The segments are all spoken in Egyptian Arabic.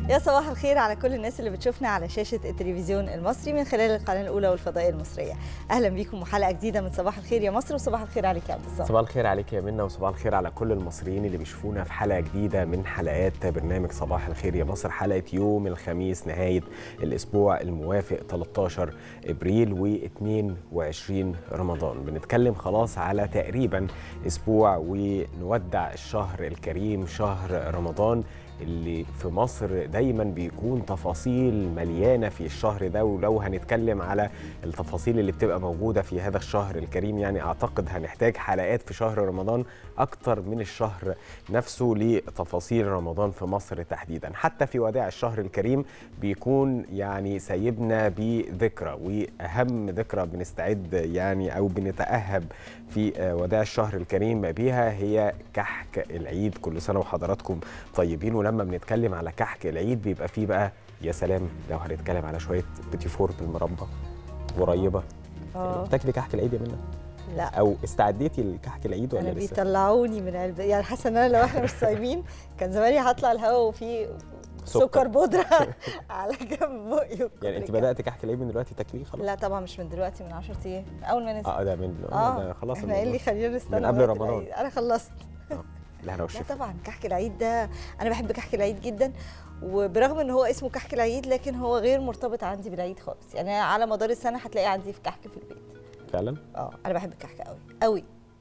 يا صباح الخير على كل الناس اللي بتشوفنا على شاشة التلفزيون المصري من خلال القناة الأولى والفضائية المصرية أهلا بيكم وحلقة جديدة من صباح الخير يا مصر وصباح الخير عليك يا عبد الصمد صباح الخير عليك يا منى وصباح الخير على كل المصريين اللي بيشوفونا في حلقة جديدة من حلقات برنامج صباح الخير يا مصر حلقة يوم الخميس نهاية الأسبوع الموافق 13 إبريل و22 رمضان بنتكلم خلاص على تقريبا أسبوع ونودع الشهر الكريم شهر رمضان اللي في مصر دايما بيكون تفاصيل مليانه في الشهر ده ولو هنتكلم على التفاصيل اللي بتبقى موجوده في هذا الشهر الكريم يعني اعتقد هنحتاج حلقات في شهر رمضان اكتر من الشهر نفسه لتفاصيل رمضان في مصر تحديدا حتى في وداع الشهر الكريم بيكون يعني سايبنا بذكرى واهم ذكرى بنستعد يعني او بنتاهب في وداع الشهر الكريم بيها هي كحك العيد كل سنه وحضراتكم طيبين ولما بنتكلم على كحك العيد بيبقى فيه بقى يا سلام لو هنتكلم على شويه بيتي فور بالمربى قريبه اه بتاكلي كحك العيد يا منى لا او استعديتي لكحك العيد ولا انا لسه بيطلعوني من علبة يعني حاسه ان انا لو احنا مش صايمين كان زماني هطلع الهوا وفي سكر. سكر بودره على جنب بقي يعني انت بدات كحك العيد من دلوقتي تاكليه خلاص لا طبعا مش من دلوقتي من 10 ايام اول ما نزل اه ده من اه ده خلاص احنا ايه اللي الموضوع. خلينا نستنى من قبل لغاية رمضان. العيد؟ انا خلصت لا انا لا والشفا طبعا كحك العيد ده انا بحب كحك العيد جدا وبرغم ان هو اسمه كحك العيد لكن هو غير مرتبط عندي بالعيد خالص يعني أنا على مدار السنه هتلاقي عندي في كحك في البيت فعلا اه انا بحب الكحك قوي قوي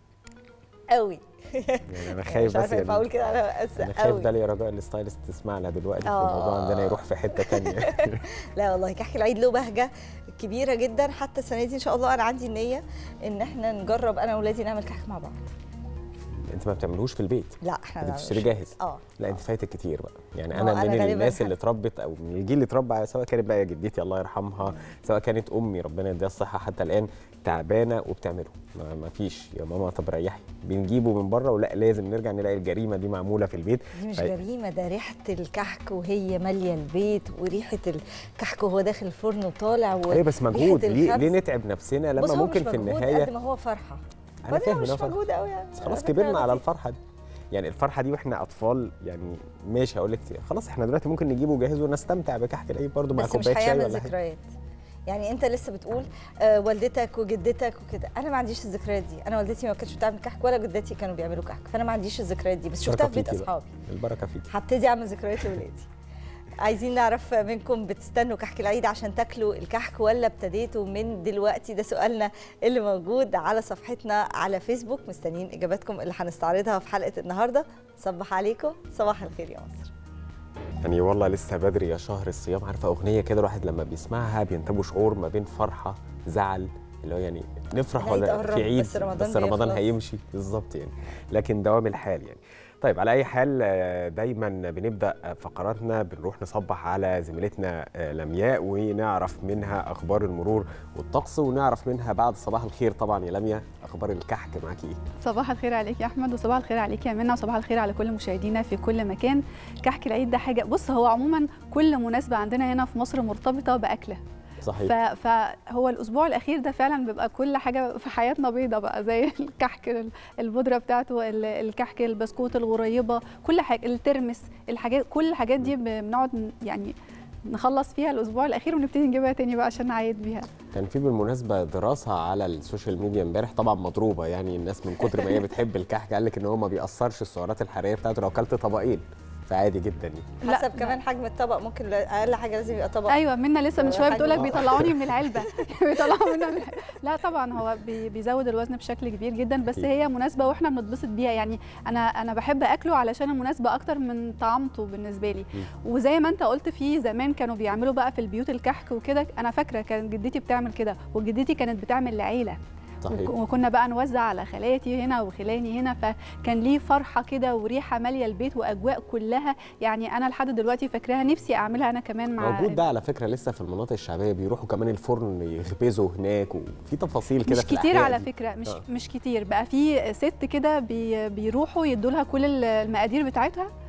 قوي يعني انا مش خايف عارفه بس ينفع اقول كده انا اسف انا خايف قوي ده اللي رجاء الستايلست تسمعنا دلوقتي آه. الموضوع عندنا يروح في حته تانية لا والله كحك العيد له بهجه كبيره جدا حتى السنه دي ان شاء الله انا عندي النيه ان احنا نجرب انا واولادي نعمل كحك مع بعض انت ما بتعملوش في البيت لا احنا انت لا، بتشتري مش- جاهز اه لا انت فايتك كتير بقى يعني ما انا هو من أنا غالباً الناس اللي هت- اتربت او من الجيل اللي اتربى سواء كانت بقى جدتي الله يرحمها سواء كانت امي ربنا يديها الصحه حتى الان تعبانه وبتعمله ما, ما فيش يا ماما طب ريحي بنجيبه من بره ولا لازم نرجع نلاقي الجريمه دي معموله في البيت دي مش فهي- جريمه ده ريحه الكحك وهي ماليه البيت وريحه الكحك وهو داخل الفرن وطالع و... ايوه بس مجهود ريحة ليه ليه الخبز. نتعب نفسنا بص لما هو ممكن مش في مجهود النهايه قد ما هو فرحه انا وأنا فاهم مش إنها فرحة. مجهود قوي يعني بس خلاص على فكرة كبرنا على لطيف. الفرحه دي يعني الفرحه دي واحنا اطفال يعني ماشي هقول لك خلاص احنا دلوقتي ممكن نجيبه جاهز ونستمتع بكحك العيد برضه مع بس مش كوبايه شاي هيعمل ولا حاجه ذكريات يعني انت لسه بتقول آه والدتك وجدتك وكده انا ما عنديش الذكريات دي انا والدتي ما كانتش بتعمل كحك ولا جدتي كانوا بيعملوا كحك فانا ما عنديش الذكريات دي بس شفتها في بيت فيكي بقى. اصحابي البركه فيك هبتدي اعمل ذكريات لاولادي عايزين نعرف منكم بتستنوا كحك العيد عشان تاكلوا الكحك ولا ابتديتوا من دلوقتي ده سؤالنا اللي موجود على صفحتنا على فيسبوك مستنيين اجاباتكم اللي هنستعرضها في حلقه النهارده صبح عليكم صباح الخير يا مصر يعني والله لسه بدري يا شهر الصيام عارفه اغنيه كده الواحد لما بيسمعها بينتابه شعور ما بين فرحه زعل اللي هو يعني نفرح العيد ولا قرب، في عيد بس رمضان بس رمضان بيخلص. هيمشي بالظبط يعني لكن دوام الحال يعني طيب على اي حال آه، دايما بنبدا فقراتنا بنروح نصبح على زميلتنا آه، لمياء ونعرف منها اخبار المرور والطقس ونعرف منها بعد صباح الخير طبعا يا لمياء اخبار الكحك معاكي ايه صباح الخير عليك يا احمد وصباح الخير عليك يا منى وصباح الخير على كل مشاهدينا في كل مكان كحك العيد ده حاجه بص هو عموما كل مناسبه عندنا هنا في مصر مرتبطه باكله ف... صحيح فهو الاسبوع الاخير ده فعلا بيبقى كل حاجه في حياتنا بيضه بقى زي الكحك ال- البودره بتاعته ال- الكحك البسكوت الغريبه كل حاجه الترمس الحاجات كل الحاجات دي بنقعد ن- يعني نخلص فيها الاسبوع الاخير ونبتدي نجيبها تاني بقى عشان نعيد بيها كان في بالمناسبه دراسه على السوشيال ميديا امبارح طبعا مضروبه يعني الناس من كتر ما هي بتحب الكحك قال لك ان هو ما بيأثرش السعرات الحراريه بتاعته لو اكلت طبقين فعادي جدا يعني لا، حسب كمان حجم الطبق ممكن اقل حاجه لازم يبقى طبق ايوه منا لسه من ولا شويه حاجة. بتقول لك آه. بيطلعوني من العلبه بيطلعوا منا من العلبة. لا طبعا هو بي- بيزود الوزن بشكل كبير جدا بس أكيد. هي مناسبه واحنا بنتبسط بيها يعني انا انا بحب اكله علشان المناسبه اكتر من طعمته بالنسبه لي وزي ما انت قلت في زمان كانوا بيعملوا بقى في البيوت الكحك وكده انا فاكره كانت جدتي بتعمل كده وجدتي كانت بتعمل لعيله صحيح وك- وكنا بقى نوزع على خالاتي هنا وخلاني هنا فكان ليه فرحه كده وريحه ماليه البيت واجواء كلها يعني انا لحد دلوقتي فاكراها نفسي اعملها انا كمان مع موجود ده على فكره لسه في المناطق الشعبيه بيروحوا كمان الفرن يخبزوا هناك وفي تفاصيل كده مش في كتير الأحياء على دي. فكره مش آه. مش كتير بقى في ست كده بي بيروحوا يدوا لها كل ال- المقادير بتاعتها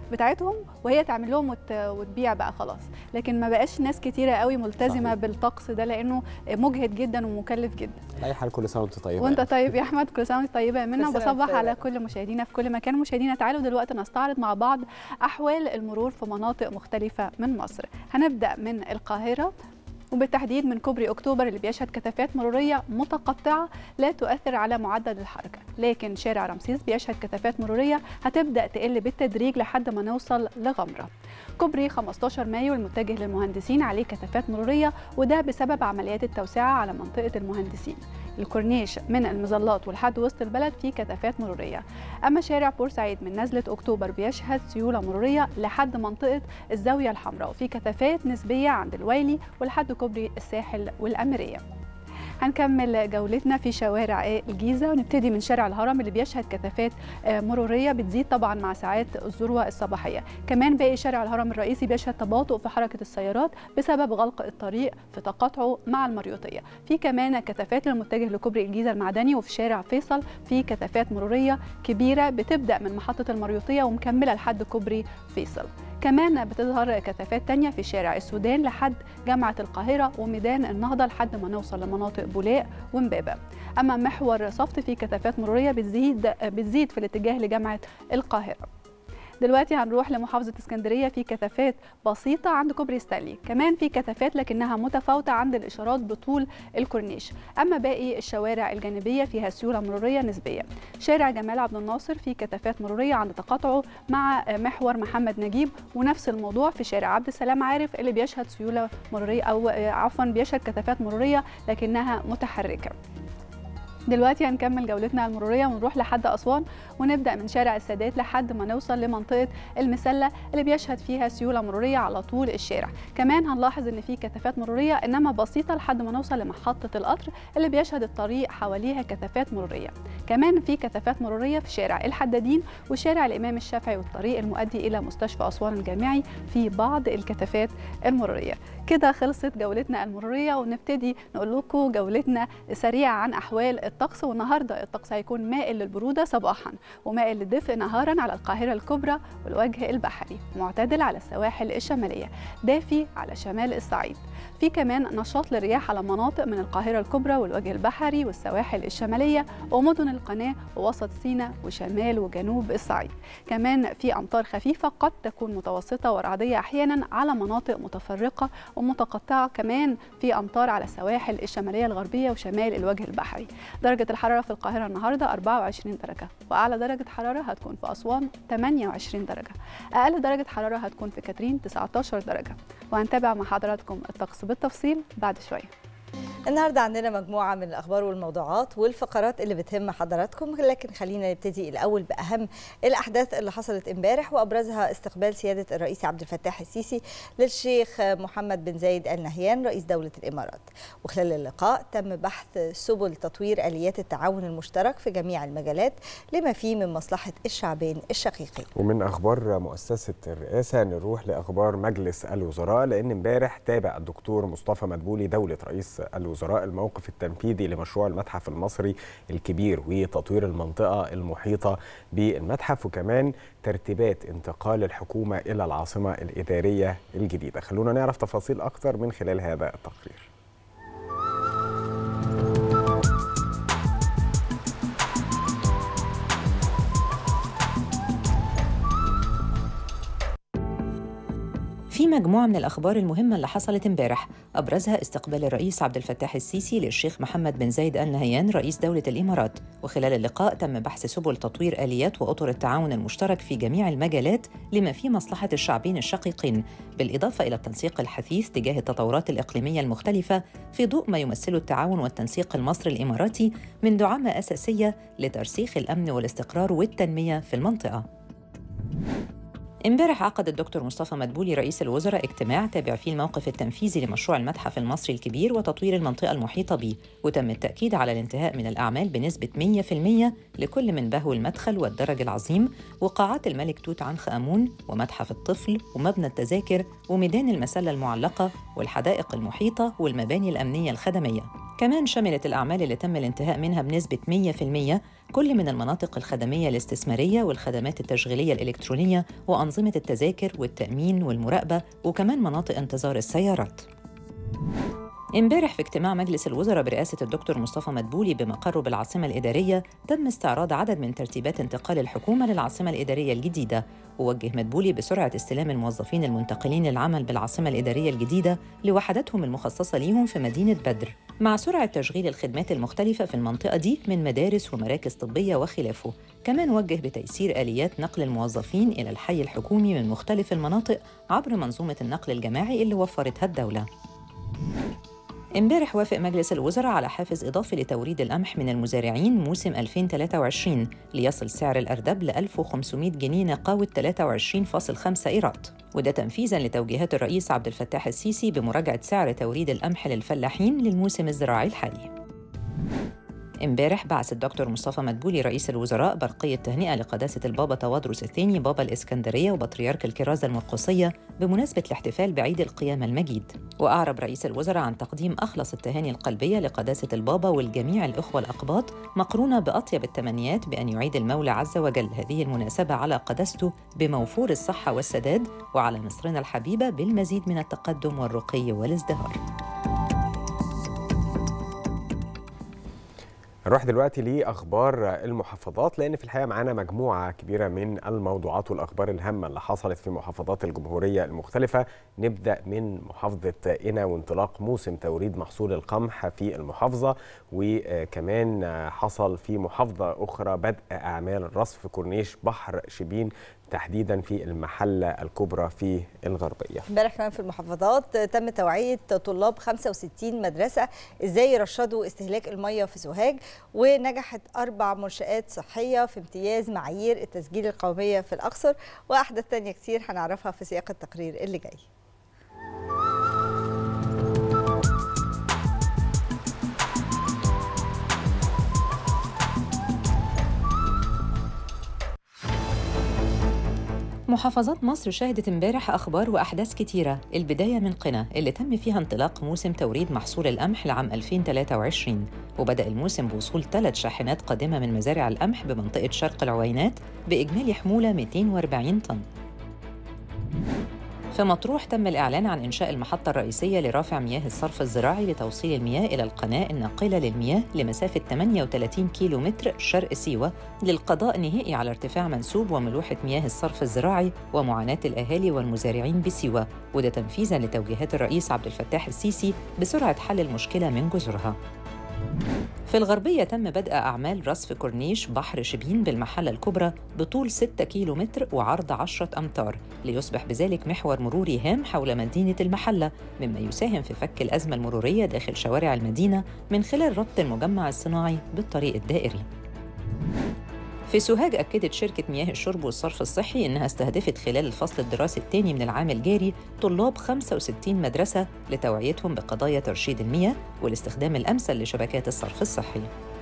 بتاعتهم وهي تعمل لهم وت... وتبيع بقى خلاص لكن ما بقاش ناس كتيره قوي ملتزمه صحيح. بالطقس ده لانه مجهد جدا ومكلف جدا اي حال كل سنه وانت طيبه وانت طيب يا احمد كل سنه وانت طيبه يا منى كل سنة وانت وبصبح طيبة. على كل مشاهدينا في كل مكان مشاهدينا تعالوا دلوقتي نستعرض مع بعض احوال المرور في مناطق مختلفه من مصر هنبدا من القاهره وبالتحديد من كوبري اكتوبر اللي بيشهد كثافات مروريه متقطعه لا تؤثر على معدل الحركه لكن شارع رمسيس بيشهد كثافات مروريه هتبدا تقل بالتدريج لحد ما نوصل لغمره كوبري 15 مايو المتجه للمهندسين عليه كثافات مروريه وده بسبب عمليات التوسعه على منطقه المهندسين الكورنيش من المظلات ولحد وسط البلد فيه كثافات مروريه اما شارع بورسعيد من نزله اكتوبر بيشهد سيوله مروريه لحد منطقه الزاويه الحمراء وفي كثافات نسبيه عند الويلي ولحد كوبري الساحل والاميريه هنكمل جولتنا في شوارع الجيزة ونبتدي من شارع الهرم اللي بيشهد كثافات آه، مرورية بتزيد طبعا مع ساعات الذروة الصباحية كمان باقي شارع الهرم الرئيسي بيشهد تباطؤ في حركة السيارات بسبب غلق الطريق في تقاطعه مع المريوطية في كمان كثافات للمتجه لكوبري الجيزة المعدني وفي شارع فيصل في كثافات مرورية كبيرة بتبدأ من محطة المريوطية ومكملة لحد كوبري فيصل كمان بتظهر كثافات تانية في شارع السودان لحد جامعة القاهرة وميدان النهضة لحد ما نوصل لمناطق بولاق ومبابة أما محور صفت فيه كثافات مرورية بتزيد بتزيد في الاتجاه لجامعة القاهرة دلوقتي هنروح لمحافظة اسكندرية في كثافات بسيطة عند كوبري ستانلي كمان في كثافات لكنها متفاوتة عند الإشارات بطول الكورنيش أما باقي الشوارع الجانبية فيها سيولة مرورية نسبية شارع جمال عبد الناصر في كثافات مرورية عند تقاطعه مع محور محمد نجيب ونفس الموضوع في شارع عبد السلام عارف اللي بيشهد سيولة مرورية أو عفوا بيشهد كثافات مرورية لكنها متحركة دلوقتي هنكمل جولتنا المرورية ونروح لحد أسوان ونبدأ من شارع السادات لحد ما نوصل لمنطقة المسلة اللي بيشهد فيها سيولة مرورية على طول الشارع كمان هنلاحظ إن في كثافات مرورية إنما بسيطة لحد ما نوصل لمحطة القطر اللي بيشهد الطريق حواليها كثافات مرورية كمان في كثافات مرورية في شارع الحدادين وشارع الإمام الشافعي والطريق المؤدي إلى مستشفى أسوان الجامعي في بعض الكثافات المرورية كده خلصت جولتنا المرورية ونبتدي نقول لكم جولتنا سريعة عن أحوال الطقس والنهاردة الطقس هيكون مائل للبرودة صباحا ومائل للدفء نهارا على القاهرة الكبرى والوجه البحري معتدل على السواحل الشمالية دافي على شمال الصعيد في كمان نشاط للرياح على مناطق من القاهرة الكبرى والوجه البحري والسواحل الشمالية ومدن القناة ووسط سيناء وشمال وجنوب الصعيد كمان في أمطار خفيفة قد تكون متوسطة ورعدية أحيانا على مناطق متفرقة ومتقطعة كمان في أمطار على السواحل الشمالية الغربية وشمال الوجه البحري درجة الحرارة في القاهرة النهاردة 24 درجة وأعلى درجة حرارة هتكون في أسوان 28 درجة أقل درجة حرارة هتكون في كاترين 19 درجة وهنتابع مع حضراتكم الطقس بالتفصيل بعد شوية النهارده عندنا مجموعه من الاخبار والموضوعات والفقرات اللي بتهم حضراتكم لكن خلينا نبتدي الاول باهم الاحداث اللي حصلت امبارح وابرزها استقبال سياده الرئيس عبد الفتاح السيسي للشيخ محمد بن زايد ال نهيان رئيس دوله الامارات وخلال اللقاء تم بحث سبل تطوير اليات التعاون المشترك في جميع المجالات لما فيه من مصلحه الشعبين الشقيقين ومن اخبار مؤسسه الرئاسه نروح لاخبار مجلس الوزراء لان امبارح تابع الدكتور مصطفى مدبولي دوله رئيس الوزراء الموقف التنفيذي لمشروع المتحف المصري الكبير وتطوير المنطقه المحيطه بالمتحف وكمان ترتيبات انتقال الحكومه الى العاصمه الاداريه الجديده خلونا نعرف تفاصيل اكثر من خلال هذا التقرير في مجموعة من الأخبار المهمة اللي حصلت امبارح أبرزها استقبال الرئيس عبد الفتاح السيسي للشيخ محمد بن زايد آل نهيان رئيس دولة الإمارات وخلال اللقاء تم بحث سبل تطوير آليات وأطر التعاون المشترك في جميع المجالات لما في مصلحة الشعبين الشقيقين بالإضافة إلى التنسيق الحثيث تجاه التطورات الإقليمية المختلفة في ضوء ما يمثله التعاون والتنسيق المصري الإماراتي من دعامة أساسية لترسيخ الأمن والاستقرار والتنمية في المنطقة امبارح عقد الدكتور مصطفى مدبولي رئيس الوزراء اجتماع تابع فيه الموقف التنفيذي لمشروع المتحف المصري الكبير وتطوير المنطقة المحيطة به وتم التأكيد على الانتهاء من الأعمال بنسبة 100% لكل من بهو المدخل والدرج العظيم وقاعات الملك توت عنخ آمون ومتحف الطفل ومبنى التذاكر وميدان المسلة المعلقة والحدائق المحيطة والمباني الأمنية الخدمية كمان شملت الأعمال اللي تم الانتهاء منها بنسبة 100% كل من المناطق الخدمية الاستثمارية والخدمات التشغيلية الإلكترونية وأنظمة التذاكر والتأمين والمراقبة وكمان مناطق انتظار السيارات امبارح في اجتماع مجلس الوزراء برئاسة الدكتور مصطفى مدبولي بمقره بالعاصمة الإدارية تم استعراض عدد من ترتيبات انتقال الحكومة للعاصمة الإدارية الجديدة ووجه مدبولي بسرعة استلام الموظفين المنتقلين للعمل بالعاصمة الإدارية الجديدة لوحداتهم المخصصة ليهم في مدينة بدر مع سرعة تشغيل الخدمات المختلفة في المنطقة دي من مدارس ومراكز طبية وخلافه كمان وجه بتيسير آليات نقل الموظفين إلى الحي الحكومي من مختلف المناطق عبر منظومة النقل الجماعي اللي وفرتها الدولة امبارح وافق مجلس الوزراء على حافز إضافي لتوريد القمح من المزارعين موسم 2023 ليصل سعر الأردب ل 1500 جنيه نقاوة 23.5 إيراد وده تنفيذاً لتوجيهات الرئيس عبد الفتاح السيسي بمراجعة سعر توريد القمح للفلاحين للموسم الزراعي الحالي امبارح بعث الدكتور مصطفى مدبولي رئيس الوزراء برقية تهنئة لقداسة البابا توادرس الثاني بابا الإسكندرية وبطريرك الكرازة المرقصية بمناسبة الاحتفال بعيد القيامة المجيد وأعرب رئيس الوزراء عن تقديم أخلص التهاني القلبية لقداسة البابا والجميع الإخوة الأقباط مقرونة بأطيب التمنيات بأن يعيد المولى عز وجل هذه المناسبة على قداسته بموفور الصحة والسداد وعلى مصرنا الحبيبة بالمزيد من التقدم والرقي والازدهار نروح دلوقتي لاخبار المحافظات لان في الحقيقه معانا مجموعه كبيره من الموضوعات والاخبار الهامه اللي حصلت في محافظات الجمهوريه المختلفه نبدا من محافظه قنا وانطلاق موسم توريد محصول القمح في المحافظه وكمان حصل في محافظه اخرى بدء اعمال رصف كورنيش بحر شبين تحديدا في المحله الكبرى في الغربيه. امبارح كمان في المحافظات تم توعيه طلاب 65 مدرسه ازاي يرشدوا استهلاك الميه في سوهاج ونجحت اربع منشات صحيه في امتياز معايير التسجيل القوميه في الاقصر واحداث تانية كتير هنعرفها في سياق التقرير اللي جاي. محافظات مصر شهدت امبارح أخبار وأحداث كتيرة البداية من قنا اللي تم فيها انطلاق موسم توريد محصول القمح لعام 2023 وبدأ الموسم بوصول ثلاث شاحنات قادمة من مزارع القمح بمنطقة شرق العوينات بإجمالي حمولة 240 طن في مطروح تم الإعلان عن إنشاء المحطة الرئيسية لرافع مياه الصرف الزراعي لتوصيل المياه إلى القناة الناقلة للمياه لمسافة 38 كيلو متر شرق سيوة للقضاء نهائي على ارتفاع منسوب وملوحة مياه الصرف الزراعي ومعاناة الأهالي والمزارعين بسيوة وده تنفيذاً لتوجيهات الرئيس عبد الفتاح السيسي بسرعة حل المشكلة من جذورها في الغربية تم بدء أعمال رصف كورنيش بحر شبين بالمحلة الكبرى بطول 6 كيلو متر وعرض 10 أمتار ليصبح بذلك محور مروري هام حول مدينة المحلة مما يساهم في فك الأزمة المرورية داخل شوارع المدينة من خلال ربط المجمع الصناعي بالطريق الدائري في سوهاج أكدت شركة مياه الشرب والصرف الصحي إنها استهدفت خلال الفصل الدراسي الثاني من العام الجاري طلاب 65 مدرسة لتوعيتهم بقضايا ترشيد المياه والاستخدام الأمثل لشبكات الصرف الصحي.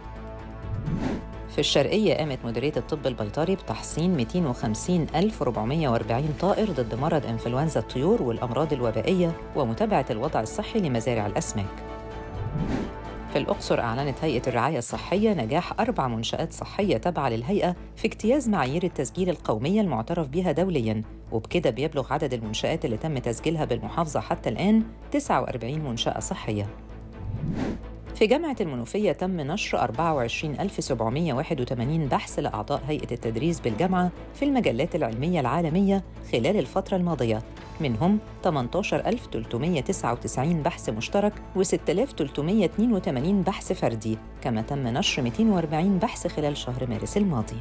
في الشرقية قامت مديرية الطب البيطري بتحصين 250440 طائر ضد مرض إنفلونزا الطيور والأمراض الوبائية ومتابعة الوضع الصحي لمزارع الأسماك. في الأقصر أعلنت هيئة الرعاية الصحية نجاح أربع منشآت صحية تابعة للهيئة في اجتياز معايير التسجيل القومية المعترف بها دولياً وبكده بيبلغ عدد المنشآت اللي تم تسجيلها بالمحافظة حتى الآن 49 منشأة صحية في جامعة المنوفية تم نشر 24781 بحث لأعضاء هيئة التدريس بالجامعة في المجلات العلمية العالمية خلال الفترة الماضية منهم 18399 بحث مشترك و6382 بحث فردي كما تم نشر 240 بحث خلال شهر مارس الماضي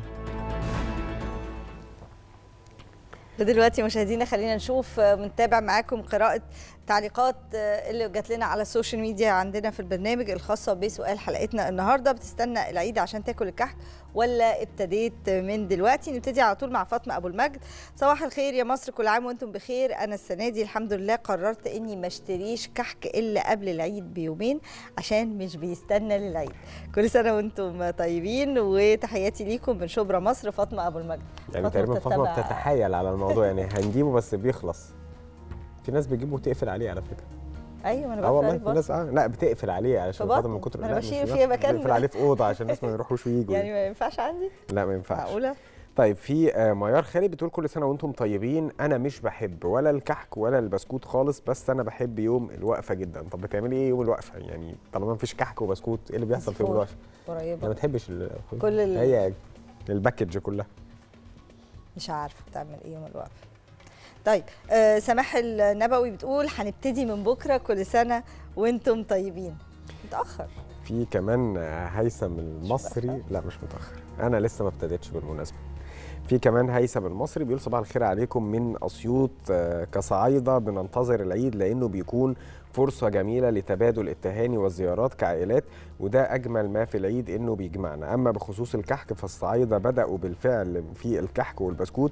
دلوقتي مشاهدينا خلينا نشوف بنتابع معاكم قراءة تعليقات اللي جات لنا على السوشيال ميديا عندنا في البرنامج الخاصة بسؤال حلقتنا النهاردة بتستنى العيد عشان تاكل الكحك ولا ابتديت من دلوقتي نبتدي على طول مع فاطمة أبو المجد صباح الخير يا مصر كل عام وانتم بخير أنا السنة دي الحمد لله قررت إني ما اشتريش كحك إلا قبل العيد بيومين عشان مش بيستنى للعيد كل سنة وانتم طيبين وتحياتي ليكم من شبرا مصر فاطمة أبو المجد يعني تقريبا فاطمه بتتحايل على الموضوع يعني هنجيبه بس بيخلص في ناس بتجيبه وتقفل عليه على فكره ايوه ما انا اه بقفل والله عليه في ببطن. ناس اه لا بتقفل عليه علشان في خاطر بطني. من كتر ما أنا لا، مش بشيل في فيها بطن، مكان بتقفل عليه في اوضه عشان الناس ما يروحوش ويجوا يعني ما ينفعش عندي لا ما ينفعش معقوله طيب في آه، ميار خالد بتقول كل سنه وانتم طيبين انا مش بحب ولا الكحك ولا البسكوت خالص بس انا بحب يوم الوقفه جدا طب بتعملي ايه يوم الوقفه يعني طالما مفيش كحك وبسكوت ايه اللي بيحصل في يوم فول. الوقفه انا ما قريبه بتحبش ال- كل ال- هي الباكج كلها مش عارفه بتعمل ايه يوم الوقفه طيب آه سماح النبوي بتقول هنبتدي من بكره كل سنه وانتم طيبين متاخر في كمان آه، هيثم المصري لا مش متاخر انا لسه ما ابتديتش بالمناسبه في كمان هيثم المصري بيقول صباح الخير عليكم من اسيوط آه، كصعايده بننتظر العيد لانه بيكون فرصه جميله لتبادل التهاني والزيارات كعائلات وده اجمل ما في العيد انه بيجمعنا اما بخصوص الكحك فالصعايده بداوا بالفعل في الكحك والبسكوت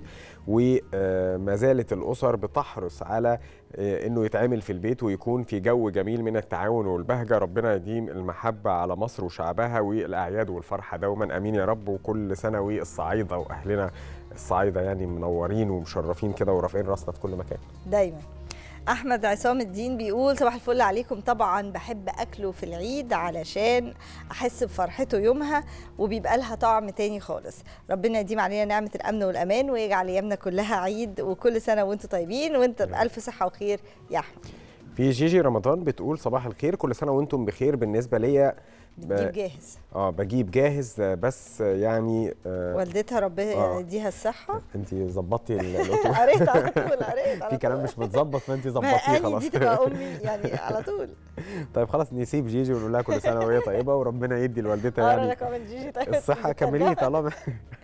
وما زالت الاسر بتحرص على آه، انه يتعمل في البيت ويكون في جو جميل من التعاون والبهجه ربنا يديم المحبه على مصر وشعبها والاعياد والفرحه دوما امين يا رب وكل سنه والصعايده واهلنا الصعايده يعني منورين ومشرفين كده ورافعين راسنا في كل مكان دايما احمد عصام الدين بيقول صباح الفل عليكم طبعا بحب اكله في العيد علشان احس بفرحته يومها وبيبقى لها طعم تاني خالص ربنا يديم علينا نعمه الامن والامان ويجعل ايامنا كلها عيد وكل سنه وانتم طيبين وانت بالف صحه وخير يا احمد في جيجي رمضان بتقول صباح الخير كل سنه وانتم بخير بالنسبه ليا بتجيب جاهز اه بجيب جاهز آه، بس آه، يعني آه والدتها ربنا آه. يديها الصحه انت ظبطتي ال- الأوتو. قريت على طول قريت على في كلام طول. مش متظبط فانت ما ظبطيه قالي خلاص دي تبقى امي يعني على طول طيب خلاص نسيب جيجي ونقول لها كل سنه وهي طيبه وربنا يدي لوالدتها اقرا يعني لك كمان جيجي طيب الصحة كمليه طالما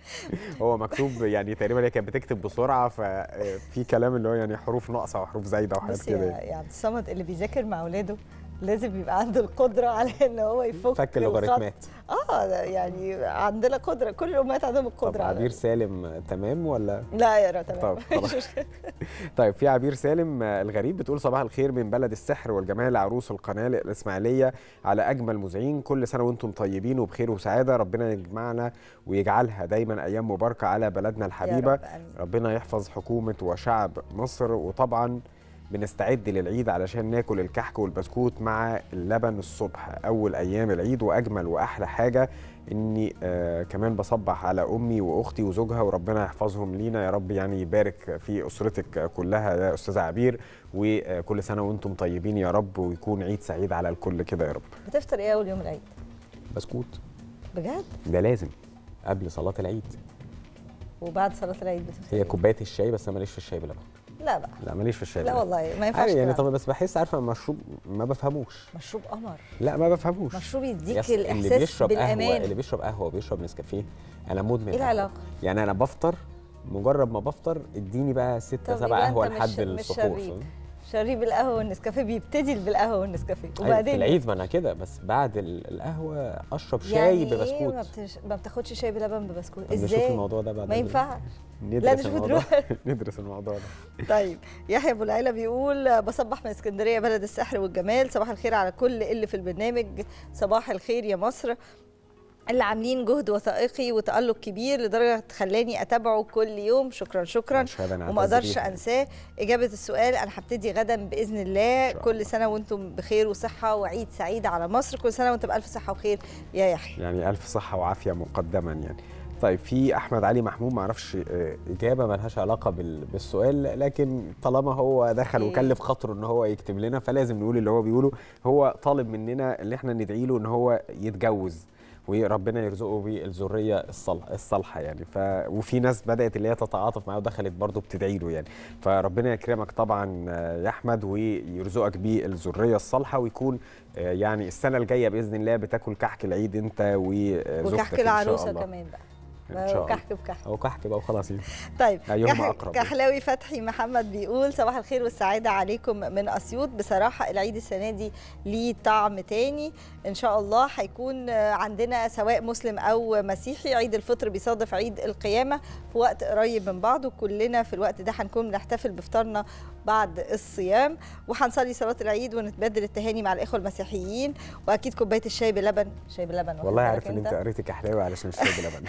هو مكتوب يعني تقريبا هي كانت بتكتب بسرعة ففي كلام اللي هو يعني حروف ناقصة وحروف زايدة وحاجات بص كده يا يعني. يعني الصمد اللي بيذاكر مع اولاده لازم يبقى عنده القدره على ان هو يفك فك الخط. اللوغاريتمات اه ده يعني عندنا قدره كل الامهات عندهم طب القدره على عبير سالم تمام ولا لا يا را تمام طب خلاص. طيب في عبير سالم آه، الغريب بتقول صباح الخير من بلد السحر والجمال عروس القناة الإسماعيلية على أجمل مذيعين كل سنة وأنتم طيبين وبخير وسعادة ربنا يجمعنا ويجعلها دايما أيام مباركة على بلدنا يا الحبيبة رب آمين. ربنا يحفظ حكومة وشعب مصر وطبعا بنستعد للعيد علشان ناكل الكحك والبسكوت مع اللبن الصبح أول أيام العيد وأجمل وأحلى حاجة إني آه كمان بصبح على أمي وأختي وزوجها وربنا يحفظهم لينا يا رب يعني يبارك في أسرتك كلها يا أستاذة عبير وكل سنة وأنتم طيبين يا رب ويكون عيد سعيد على الكل كده يا رب بتفطر ايه اول يوم العيد بسكوت بجد ده لازم قبل صلاة العيد وبعد صلاه العيد بتفطر هي إيه؟ كوباية الشاي بس أنا ماليش في الشاي بلبن لا بقى لا ماليش في الشاي لا بلبن. والله ما ينفعش عادي يعني كده. طب بس بحس عارفه مشروب ما بفهموش مشروب قمر لا ما بفهموش مشروب يا يديك أصل اللي الاحساس بيشرب قهوه بالامان اللي بيشرب قهوه وبيشرب نسكافيه انا مدمن ايه قهوة. العلاقه يعني انا بفطر مجرد ما بفطر اديني بقى ستة طب سبع يبقى قهوه أنت مش- لحد مش السحور شريب. فاهم؟ شريب القهوه والنسكافيه بيبتدي بالقهوه والنسكافيه أيوة، في وبعدين العيد ما انا كده بس بعد ال- القهوه اشرب شاي يعني إيه ببسكوت ما, بتش... ما بتاخدش شاي بلبن ببسكوت طب نشوف ازاي الموضوع ده بعد ما ينفعش ندرس لا، مش الموضوع بتروح. ندرس الموضوع ده طيب يحيى ابو العيله بيقول بصبح من اسكندريه بلد السحر والجمال صباح الخير على كل اللي في البرنامج صباح الخير يا مصر اللي عاملين جهد وثائقي وتألق كبير لدرجة خلاني أتابعه كل يوم شكرا شكرا شهادة أنا وما أعتز اقدرش بيها. انساه اجابه السؤال انا هبتدي غدا باذن الله شاء كل سنه وانتم بخير وصحه وعيد سعيد على مصر كل سنه وانتم بالف صحه وخير يا يحيى يعني الف صحه وعافيه مقدما يعني طيب في احمد علي محمود ما اعرفش آه، اجابه ملهاش علاقه بال- بالسؤال لكن طالما هو دخل إيه؟ وكلف خاطره ان هو يكتب لنا فلازم نقول اللي هو بيقوله هو طالب مننا ان احنا ندعي له ان هو يتجوز وربنا يرزقه بالذريه الصالحه الصالحه يعني ف وفي ناس بدات اللي هي تتعاطف معاه ودخلت برضه بتدعي له يعني فربنا يكرمك طبعا آه، يا احمد ويرزقك بالذريه الصالحه ويكون آه، يعني السنه الجايه باذن الله بتاكل كحك العيد انت وزوجتك وكحك إن شاء العروسه الله. كمان بقى إن شاء الله. كحك بكحك او كحك بقى وخلاص يعني طيب أيهما كح- أقرب؟ كحلاوي فتحي محمد بيقول صباح الخير والسعادة عليكم من أسيوط بصراحة العيد السنة دي ليه طعم تاني إن شاء الله هيكون آه، عندنا سواء مسلم أو مسيحي عيد الفطر بيصادف عيد القيامة في وقت قريب من بعض وكلنا في الوقت ده هنكون بنحتفل بفطارنا بعد الصيام وهنصلي صلاة العيد ونتبادل التهاني مع الإخوة المسيحيين وأكيد كوباية الشاي بلبن شاي بلبن واخد والله بالك عارف ان انت قريتي كحلاوي علشان الشاي بلبن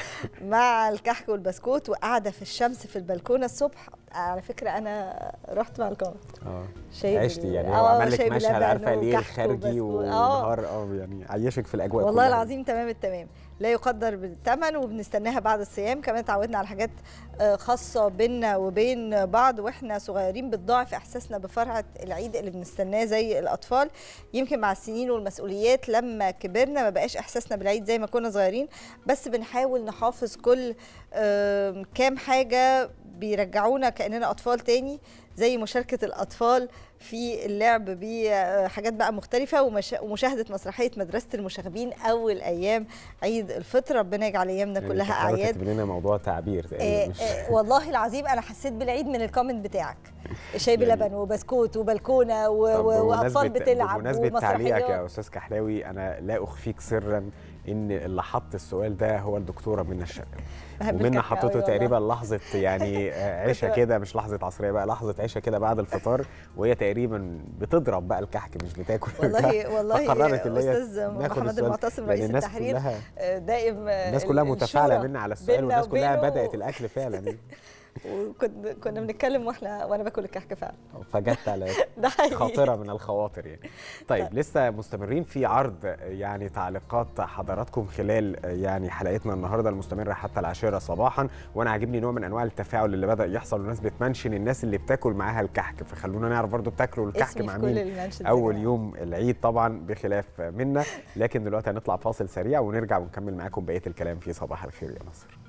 مع الكحك والبسكوت وقاعده في الشمس في البلكونه الصبح على فكره انا رحت مع القمر اه شاي عشتي بال- يعني آه، هو عمل لك شاي مشهد بلبن عارفه ليه وكحك الخارجي وبسكوت. آه. ونهار اه يعني عيشك في الاجواء والله كلها. العظيم تمام التمام لا يقدر بالثمن وبنستناها بعد الصيام كمان اتعودنا على حاجات آه، خاصه بينا وبين بعض واحنا صغيرين بتضاعف احساسنا بفرحه العيد اللي بنستناه زي الاطفال يمكن مع السنين والمسؤوليات لما كبرنا ما بقاش احساسنا بالعيد زي ما كنا صغيرين بس بنحاول نحافظ كل آم، كام حاجه بيرجعونا كاننا اطفال تاني زي مشاركه الاطفال في اللعب بحاجات بقى مختلفه ومش- ومشاهده مسرحيه مدرسه المشاغبين اول ايام عيد الفطر ربنا يجعل ايامنا يعني كلها أنت حضرتك اعياد كاتب لنا موضوع تعبير آه تقريبا مش آه والله العظيم انا حسيت بالعيد من الكومنت بتاعك شاي يعني- بلبن وبسكوت وبلكونه و- طب و- واطفال بمناسبة- بتلعب بمناسبة تعليقك يا ومسرحيات استاذ كحلاوي انا لا اخفيك سرا ان اللي حط السؤال ده هو الدكتوره منى الشرقاوي بحب ومنى الكحك حطته أوي والله. تقريبا لحظه يعني آه، عشاء كنت- كده مش لحظه عصريه بقى لحظه عشاء كده بعد الفطار وهي تقريبا بتضرب بقى الكحك مش بتاكل والله والله فقررت اللي هي استاذ ناخد محمد السؤال، المعتصم لأن رئيس الناس التحرير كلها آه، دائم آه، الناس كلها ال- متفاعله الشورى منا على السؤال بيننا والناس كلها وبينه. بدات الاكل فعلا يعني. وكنا كنا بنتكلم واحنا وانا باكل الكحك فعلا فجت على ده حقيقي خاطره من الخواطر يعني طيب لسه مستمرين في عرض يعني تعليقات حضراتكم خلال يعني حلقتنا النهارده المستمره حتى العاشره صباحا وانا عاجبني نوع من انواع التفاعل اللي بدا يحصل والناس بتمنشن الناس اللي بتاكل معاها الكحك فخلونا نعرف برضو بتاكلوا الكحك اسمي مع في كل مين المنشنز يا اول جماعة. يوم العيد طبعا بخلاف منا لكن دلوقتي هنطلع فاصل سريع ونرجع ونكمل معاكم بقيه الكلام في صباح الخير يا مصر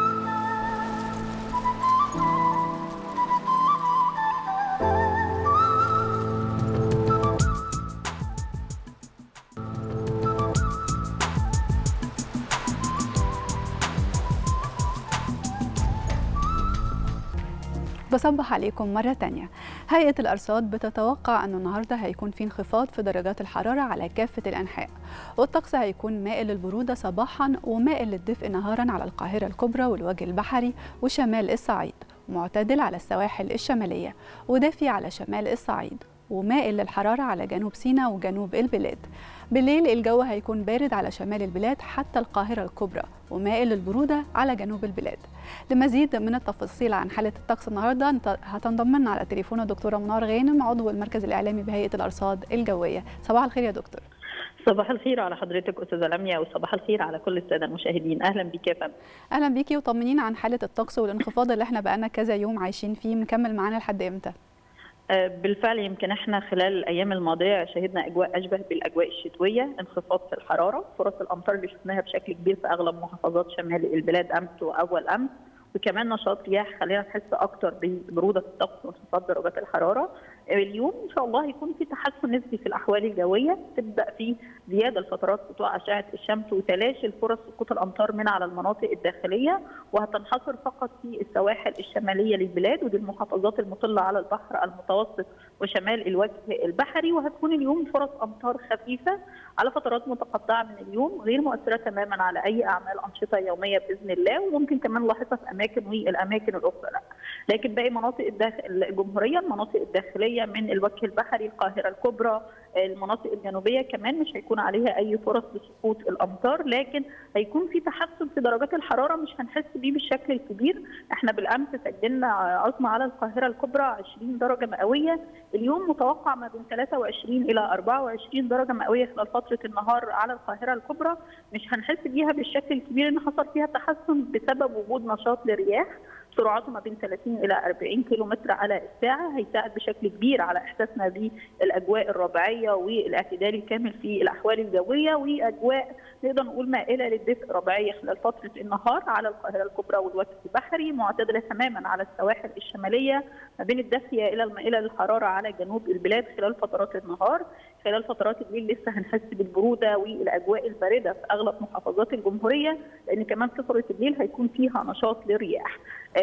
بصبح عليكم مرة تانية هيئة الأرصاد بتتوقع أنه النهاردة هيكون في انخفاض في درجات الحرارة على كافة الأنحاء والطقس هيكون مائل للبرودة صباحا ومائل للدفء نهارا على القاهرة الكبرى والوجه البحري وشمال الصعيد معتدل على السواحل الشمالية ودافي على شمال الصعيد ومائل للحرارة على جنوب سيناء وجنوب البلاد بالليل الجو هيكون بارد على شمال البلاد حتى القاهرة الكبرى ومائل للبرودة على جنوب البلاد لمزيد من التفاصيل عن حالة الطقس النهاردة انت- هتنضم لنا على تليفون الدكتورة منار غانم عضو المركز الإعلامي بهيئة الأرصاد الجوية صباح الخير يا دكتور صباح الخير على حضرتك استاذه لميا وصباح الخير على كل الساده المشاهدين اهلا بك يا فندم أهلا بيكي وطمنينا عن حالة الطقس والانخفاض اللي احنا بقالنا كذا يوم عايشين فيه مكمل معانا لحد امتى آه، بالفعل يمكن احنا خلال الايام الماضيه شهدنا اجواء اشبه بالاجواء الشتويه انخفاض في الحراره فرص الامطار اللي شفناها بشكل كبير في اغلب محافظات شمال البلاد امس واول امس وكمان نشاط رياح خلينا نحس اكتر ببروده الطقس وانخفاض درجات الحراره اليوم ان شاء الله هيكون في تحسن نسبي في الاحوال الجويه تبدا في زياده لفترات سطوع اشعه الشمس وتلاشي الفرص سقوط الامطار من على المناطق الداخليه وهتنحصر فقط في السواحل الشماليه للبلاد ودي المحافظات المطله على البحر المتوسط وشمال الوجه البحري وهتكون اليوم فرص امطار خفيفه على فترات متقطعه من اليوم غير مؤثره تماما على اي اعمال انشطه يوميه باذن الله وممكن كمان نلاحظها في اماكن والاماكن الاخرى لا لكن باقي مناطق الداخل الجمهوريه المناطق الداخليه من الوجه البحري القاهره الكبرى المناطق الجنوبيه كمان مش هيكون عليها اي فرص لسقوط الامطار لكن هيكون في تحسن في درجات الحراره مش هنحس بيه بالشكل الكبير احنا بالامس سجلنا عظمى على القاهره الكبرى 20 درجه مئويه اليوم متوقع ما بين 23 الى 24 درجه مئويه خلال فتره النهار على القاهره الكبرى مش هنحس بيها بالشكل الكبير ان حصل فيها تحسن بسبب وجود نشاط للرياح سرعته ما بين 30 الى 40 كيلو متر على الساعه هيساعد بشكل كبير على احساسنا بالاجواء الربيعيه والاعتدال الكامل في الاحوال الجويه واجواء نقدر نقول مائله للدفء ربيعيه خلال فتره النهار على القاهره الكبرى والوجه البحري معتدله تماما على السواحل الشماليه ما بين الدافيه الى المائله للحراره على جنوب البلاد خلال فترات النهار خلال فترات الليل لسه هنحس بالبروده والاجواء البارده في اغلب محافظات الجمهوريه لان كمان فتره الليل هيكون فيها نشاط للرياح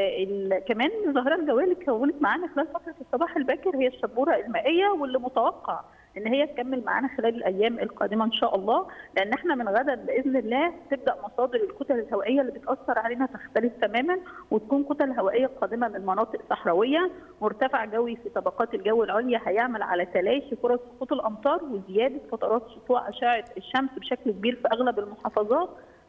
آه كمان الظاهره الجويه اللي اتكونت معانا خلال فتره الصباح الباكر هي الشبوره المائيه واللي متوقع ان هي تكمل معانا خلال الايام القادمه ان شاء الله لان احنا من غدا باذن الله تبدا مصادر الكتل الهوائيه اللي بتاثر علينا تختلف تماما وتكون كتل هوائيه قادمه من مناطق صحراويه مرتفع جوي في طبقات الجو العليا هيعمل على تلاشي فرص سقوط الامطار وزياده فترات سطوع اشعه الشمس بشكل كبير في اغلب المحافظات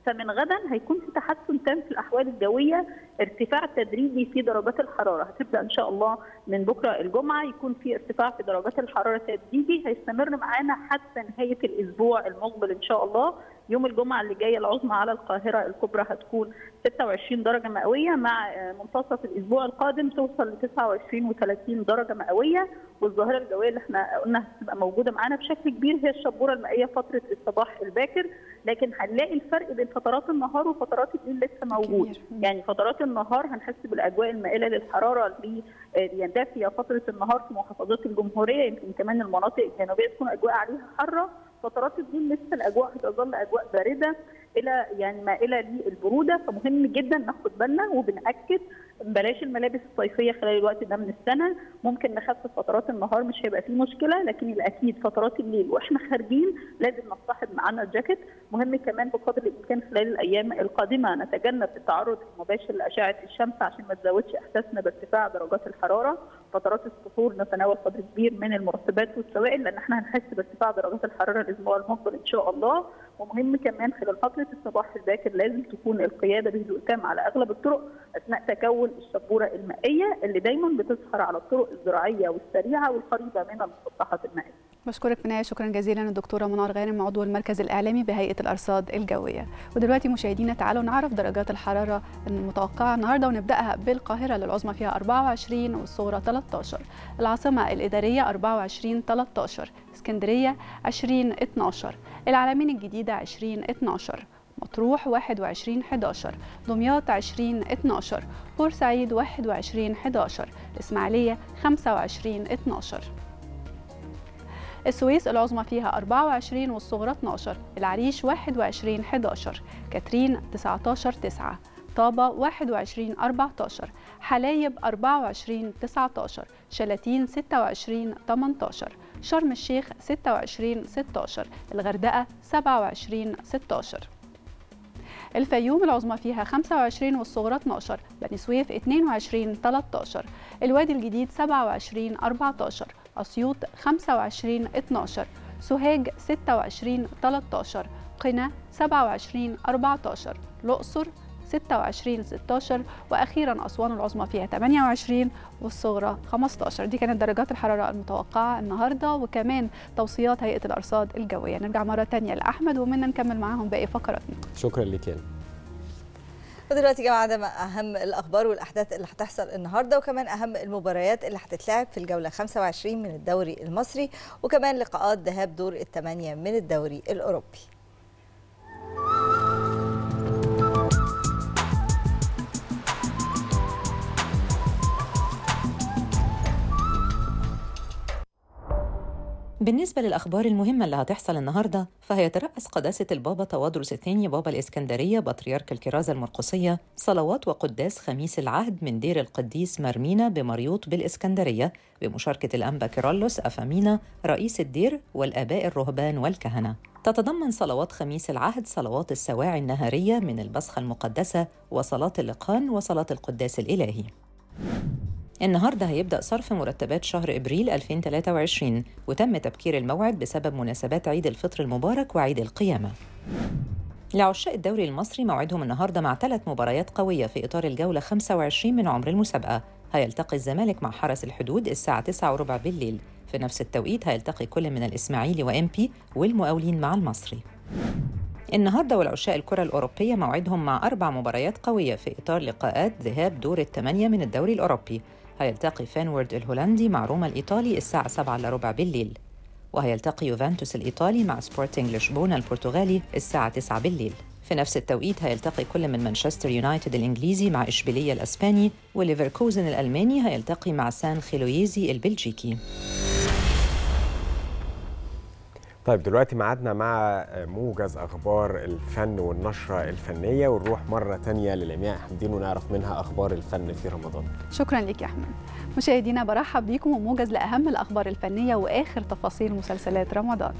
فمن غدا هيكون في تحسن تام في الاحوال الجويه ارتفاع تدريجي في درجات الحراره هتبدا ان شاء الله من بكره الجمعه يكون في ارتفاع في درجات الحراره تدريجي هيستمر معانا حتى نهايه الاسبوع المقبل ان شاء الله يوم الجمعه اللي جايه العظمى على القاهره الكبرى هتكون 26 درجه مئويه مع منتصف الاسبوع القادم توصل ل 29 و30 درجه مئويه والظاهره الجويه اللي احنا قلنا هتبقى موجوده معانا بشكل كبير هي الشبوره المائيه فتره الصباح الباكر لكن هنلاقي الفرق بين فترات النهار وفترات الليل لسه موجود كبير. يعني فترات النهار هنحس بالاجواء المائله للحراره اللي يندفي فتره النهار في محافظات الجمهوريه يمكن كمان المناطق الجنوبيه تكون اجواء عليها حاره فترات الليل لسه الاجواء هتظل اجواء بارده الى يعني مائله للبروده فمهم جدا ناخد بالنا وبناكد بلاش الملابس الصيفيه خلال الوقت ده من السنه ممكن نخفف فترات النهار مش هيبقى فيه مشكله لكن الاكيد فترات الليل واحنا خارجين لازم نصطحب معانا الجاكيت مهم كمان بقدر الامكان خلال الايام القادمه نتجنب التعرض المباشر لاشعه الشمس عشان ما تزودش احساسنا بارتفاع درجات الحراره فترات السحور نتناول قدر كبير من المرطبات والسوائل لان احنا هنحس بارتفاع درجات الحراره الاسبوع المقبل ان شاء الله ومهم كمان خلال فتره الصباح الباكر لازم تكون القياده بهدوء تام على اغلب الطرق اثناء تكون الشبوره المائيه اللي دايما بتظهر على الطرق الزراعيه والسريعه والقريبه من المسطحات المائيه. بشكرك في النهايه شكرا جزيلا الدكتوره منار غانم عضو المركز الاعلامي بهيئه الارصاد الجويه ودلوقتي مشاهدينا تعالوا نعرف درجات الحراره المتوقعه النهارده ونبداها بالقاهره للعظمى فيها 24 والصغرى 13 العاصمه الاداريه 24 13 اسكندريه 20 12 العلمين الجديده 20 12 مطروح 21 11 دمياط 20 12 بورسعيد 21 11 الإسماعيلية 25 12 السويس العظمى فيها 24 والصغرى 12 العريش 21 11 كاترين 19 9 طابة 21 14 حلايب 24 19 شلاتين 26 18 شرم الشيخ 26 16 الغردقة 27 16 الفيوم العظمى فيها 25 والصغرى 12 بني سويف 22 13 الوادي الجديد 27 14 أسيوط 25 12 سوهاج 26 13 قنا 27 14 الأقصر 26 16 واخيرا اسوان العظمى فيها 28 والصغرى 15 دي كانت درجات الحراره المتوقعه النهارده وكمان توصيات هيئه الارصاد الجويه نرجع مره ثانيه لاحمد ومنا نكمل معاهم باقي فقراتنا شكرا لك يا ودلوقتي يا جماعه ده اهم الاخبار والاحداث اللي هتحصل النهارده وكمان اهم المباريات اللي هتتلعب في الجوله 25 من الدوري المصري وكمان لقاءات ذهاب دور الثمانيه من الدوري الاوروبي بالنسبة للأخبار المهمة اللي هتحصل النهاردة فهيترأس قداسة البابا توادرس الثاني بابا الإسكندرية بطريرك الكرازة المرقسية صلوات وقداس خميس العهد من دير القديس مرمينا بمريوط بالإسكندرية بمشاركة الأنبا كيرلس أفامينا رئيس الدير والآباء الرهبان والكهنة تتضمن صلوات خميس العهد صلوات السواعي النهارية من البصخة المقدسة وصلاة اللقان وصلاة القداس الإلهي النهارده هيبدأ صرف مرتبات شهر ابريل 2023 وتم تبكير الموعد بسبب مناسبات عيد الفطر المبارك وعيد القيامة. لعشاق الدوري المصري موعدهم النهارده مع ثلاث مباريات قوية في إطار الجولة 25 من عمر المسابقة. هيلتقي الزمالك مع حرس الحدود الساعة 9 وربع بالليل. في نفس التوقيت هيلتقي كل من الإسماعيلي وإمبي والمقاولين مع المصري. النهارده والعشاق الكرة الأوروبية موعدهم مع أربع مباريات قوية في إطار لقاءات ذهاب دور الثمانية من الدوري الأوروبي هيلتقي فانورد الهولندي مع روما الإيطالي الساعة 7 إلا ربع بالليل وهيلتقي يوفنتوس الإيطالي مع سبورتنج لشبونة البرتغالي الساعة 9 بالليل في نفس التوقيت هيلتقي كل من مانشستر يونايتد الإنجليزي مع إشبيلية الأسباني وليفركوزن الألماني هيلتقي مع سان خيلويزي البلجيكي طيب دلوقتي معادنا مع موجز اخبار الفن والنشره الفنيه ونروح مره تانية للمياء حمدين ونعرف منها اخبار الفن في رمضان شكرا لك يا احمد مشاهدينا برحب بيكم وموجز لاهم الاخبار الفنيه واخر تفاصيل مسلسلات رمضان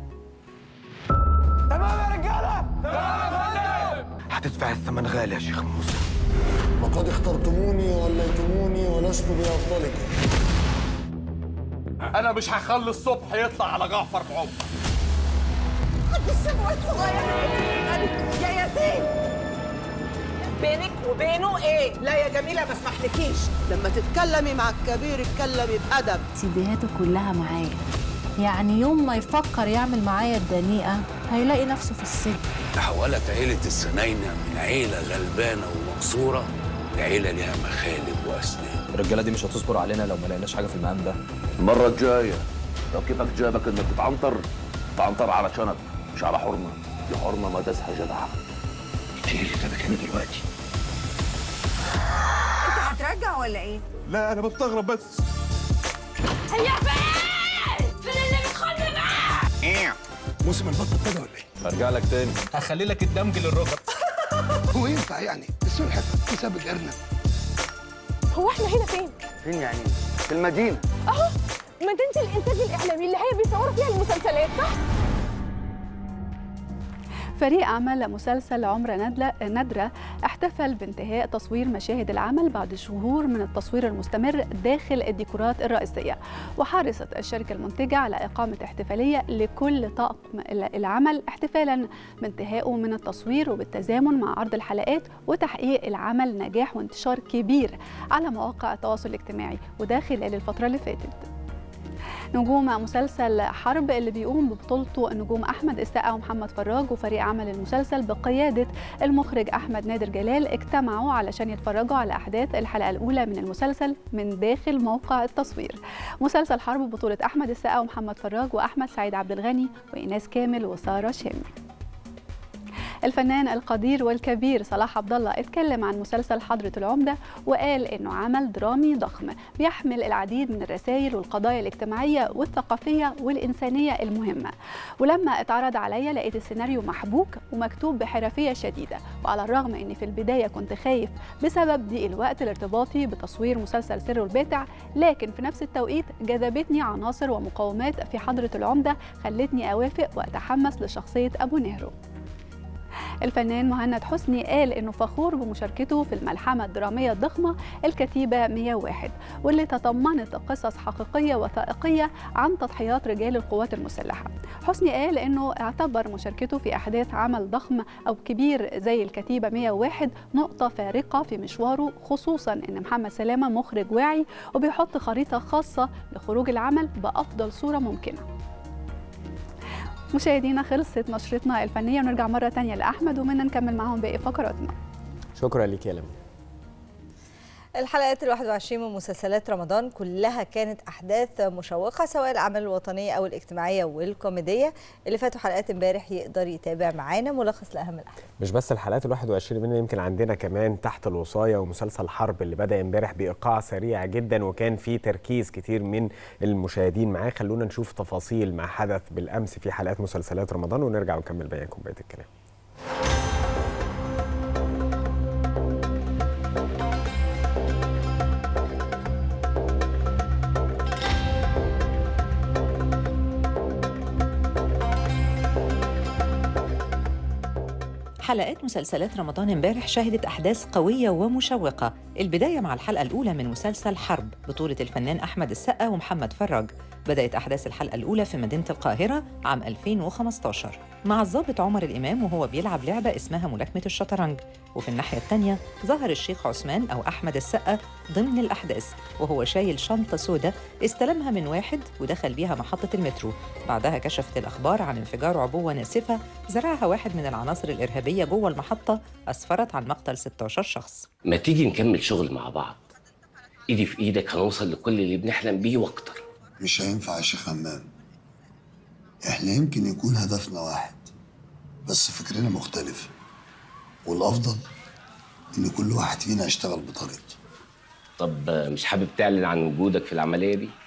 تمام يا رجاله تمام هتدفع الثمن غالي يا شيخ موسى وقد اخترتموني وليتموني ولست بأفضلكم انا مش هخلي الصبح يطلع على جعفر بعمر حد الشبوة الصغير يا ياسين بينك وبينه ايه؟ لا يا جميلة ما اسمحلكيش لما تتكلمي مع الكبير اتكلمي بأدب سيديهاته كلها معايا يعني يوم ما يفكر يعمل معايا الدنيئة هيلاقي نفسه في السجن تحولت عيلة السناينة من عيلة غلبانة ومقصورة لعيلة ليها مخالب وأسنان الرجالة دي مش هتصبر علينا لو ما لقيناش حاجة في المقام ده المرة الجاية لو كيفك جابك انك تتعنطر تعنطر على شنب مش على حرمة دي حرمة ما تسحى جدعة ايه اللي جابك هنا دلوقتي؟ انت هترجع ولا ايه؟ لا انا بستغرب بس هيا فين؟ فين اللي بتخلي معاه؟ ايه موسم البط ابتدى ولا ايه؟ هرجع لك تاني هخلي لك الدمج للركب هو ينفع يعني السلحفة حساب الأرنب هو احنا هنا فين؟ فين يعني؟ في المدينة اهو مدينة الإنتاج الإعلامي اللي هي بيصوروا فيها المسلسلات صح؟ فريق عمل مسلسل عمر ندلة ندرة احتفل بانتهاء تصوير مشاهد العمل بعد شهور من التصوير المستمر داخل الديكورات الرئيسية وحرصت الشركة المنتجة على إقامة احتفالية لكل طاقم العمل احتفالا بانتهائه من التصوير وبالتزامن مع عرض الحلقات وتحقيق العمل نجاح وانتشار كبير على مواقع التواصل الاجتماعي وده خلال الفترة اللي فاتت نجوم مسلسل حرب اللي بيقوم ببطولته النجوم احمد السقا ومحمد فراج وفريق عمل المسلسل بقياده المخرج احمد نادر جلال اجتمعوا علشان يتفرجوا على احداث الحلقه الاولى من المسلسل من داخل موقع التصوير مسلسل حرب بطوله احمد السقا ومحمد فراج واحمد سعيد عبد الغني وايناس كامل وساره شامي الفنان القدير والكبير صلاح عبد الله اتكلم عن مسلسل حضرة العمدة وقال انه عمل درامي ضخم بيحمل العديد من الرسائل والقضايا الاجتماعية والثقافية والإنسانية المهمة ولما اتعرض عليا لقيت السيناريو محبوك ومكتوب بحرفية شديدة وعلى الرغم اني في البداية كنت خايف بسبب ضيق الوقت الارتباطي بتصوير مسلسل سر الباتع لكن في نفس التوقيت جذبتني عناصر ومقومات في حضرة العمدة خلتني أوافق وأتحمس لشخصية أبو نهرو الفنان مهند حسني قال انه فخور بمشاركته في الملحمه الدراميه الضخمه الكتيبه 101 واللي تضمنت قصص حقيقيه وثائقيه عن تضحيات رجال القوات المسلحه. حسني قال انه اعتبر مشاركته في احداث عمل ضخم او كبير زي الكتيبه 101 نقطه فارقه في مشواره خصوصا ان محمد سلامه مخرج واعي وبيحط خريطه خاصه لخروج العمل بافضل صوره ممكنه. مشاهدينا خلصت نشرتنا الفنيه ونرجع مره تانية لاحمد ومنا نكمل معاهم باقي فقراتنا شكرا لك يا لمى الحلقات ال 21 من مسلسلات رمضان كلها كانت احداث مشوقه سواء الاعمال الوطنيه او الاجتماعيه والكوميديه اللي فاتوا حلقات امبارح يقدر يتابع معانا ملخص لاهم الاحداث مش بس الحلقات ال 21 منها يمكن عندنا كمان تحت الوصايه ومسلسل حرب اللي بدا امبارح بايقاع سريع جدا وكان فيه تركيز كتير من المشاهدين معاه خلونا نشوف تفاصيل ما حدث بالامس في حلقات مسلسلات رمضان ونرجع ونكمل بيانكم بقيه الكلام حلقات مسلسلات رمضان امبارح شهدت أحداث قوية ومشوقة البداية مع الحلقة الأولى من مسلسل حرب بطولة الفنان أحمد السقا ومحمد فراج بدأت أحداث الحلقة الأولى في مدينة القاهرة عام 2015 مع الضابط عمر الإمام وهو بيلعب لعبة اسمها ملاكمة الشطرنج وفي الناحية التانية ظهر الشيخ عثمان أو أحمد السقا ضمن الأحداث وهو شايل شنطة سودة استلمها من واحد ودخل بيها محطة المترو بعدها كشفت الأخبار عن انفجار عبوة ناسفة زرعها واحد من العناصر الإرهابية جوه المحطة أسفرت عن مقتل 16 شخص ما تيجي نكمل شغل مع بعض ايدي في ايدك هنوصل لكل اللي بنحلم بيه واكتر مش هينفع يا شيخ همام احنا يمكن يكون هدفنا واحد بس فكرنا مختلف والافضل ان كل واحد فينا يشتغل بطريقته طب مش حابب تعلن عن وجودك في العمليه دي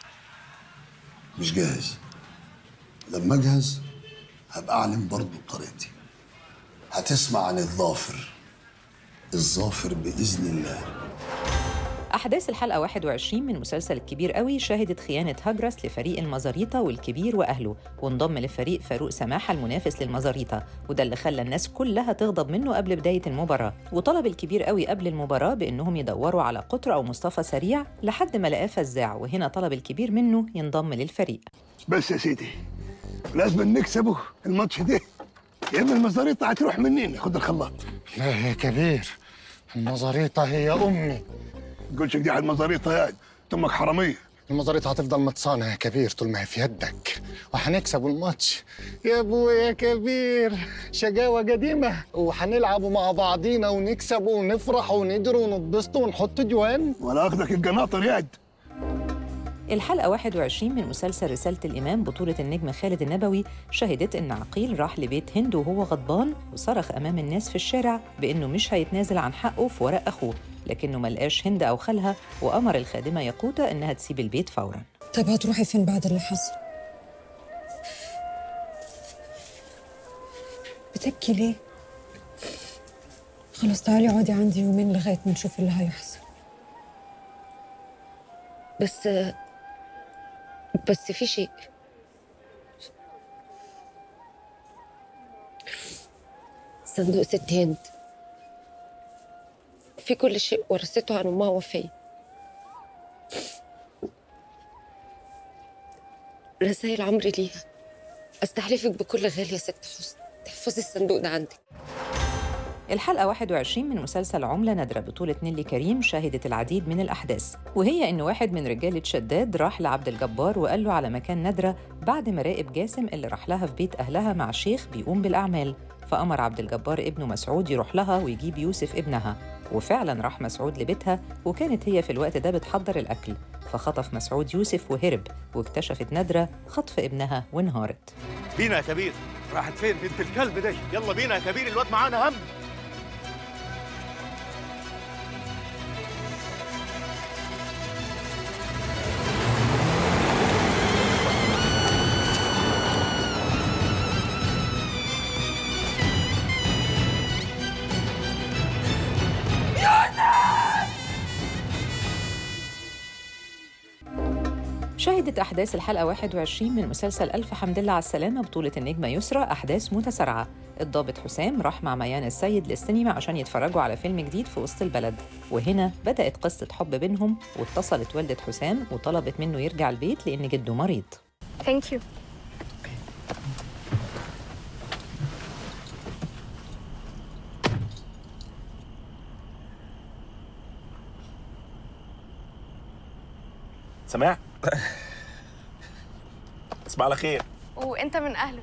مش جاهز لما اجهز هبقى اعلن برضه بطريقتي هتسمع عن الظافر الظافر باذن الله أحداث الحلقة 21 من مسلسل الكبير قوي شهدت خيانة هجرس لفريق المزاريطة والكبير وأهله وانضم للفريق فاروق سماحة المنافس للمزاريطة وده اللي خلى الناس كلها تغضب منه قبل بداية المباراة وطلب الكبير قوي قبل المباراة بأنهم يدوروا على قطر أو مصطفى سريع لحد ما لقاه فزاع وهنا طلب الكبير منه ينضم للفريق بس يا سيدي لازم نكسبه الماتش ده يا اما المزاريطه هتروح مننا خد الخلاط لا يا كبير المزاريطة هي أمي تقولش دي على المزاريطه يا امك حراميه المزاريطة هتفضل متصانة يا كبير طول ما هي في يدك وهنكسب الماتش يا ابويا يا كبير شقاوة قديمة وهنلعبوا مع بعضينا ونكسبوا ونفرح وندروا ونتبسطوا ونحط جوان ولا اخدك القناطر يا الحلقة 21 من مسلسل رسالة الإمام بطولة النجم خالد النبوي شهدت إن عقيل راح لبيت هند وهو غضبان وصرخ أمام الناس في الشارع بإنه مش هيتنازل عن حقه في ورق أخوه لكنه ملقاش هند أو خالها وأمر الخادمة يقوتة إنها تسيب البيت فوراً طب هتروحي فين بعد اللي حصل؟ بتبكي ليه؟ خلاص تعالي اقعدي عندي يومين لغاية ما نشوف اللي هيحصل بس بس في شيء صندوق ست هند في كل شيء ورثته عن امها وفيه رسائل عمري ليها استحلفك بكل غالي يا ست حسن تحفظي الصندوق ده عندك الحلقة 21 من مسلسل عملة نادرة بطولة نيلي كريم شهدت العديد من الأحداث وهي إن واحد من رجالة شداد راح لعبد الجبار وقال له على مكان نادرة بعد ما راقب جاسم اللي راح لها في بيت أهلها مع شيخ بيقوم بالأعمال فأمر عبد الجبار ابنه مسعود يروح لها ويجيب يوسف ابنها وفعلا راح مسعود لبيتها وكانت هي في الوقت ده بتحضر الأكل فخطف مسعود يوسف وهرب واكتشفت نادرة خطف ابنها وانهارت بينا يا كبير راحت فين بنت الكلب دي يلا بينا يا كبير الواد معانا هم شهدت أحداث الحلقة 21 من مسلسل ألف حمد لله على السلامة بطولة النجمة يسرى أحداث متسارعة الضابط حسام راح مع ميان السيد للسينما عشان يتفرجوا على فيلم جديد في وسط البلد وهنا بدأت قصة حب بينهم واتصلت والدة حسام وطلبت منه يرجع البيت لأن جده مريض ثانك يو سماع تصبح على خير وانت من اهله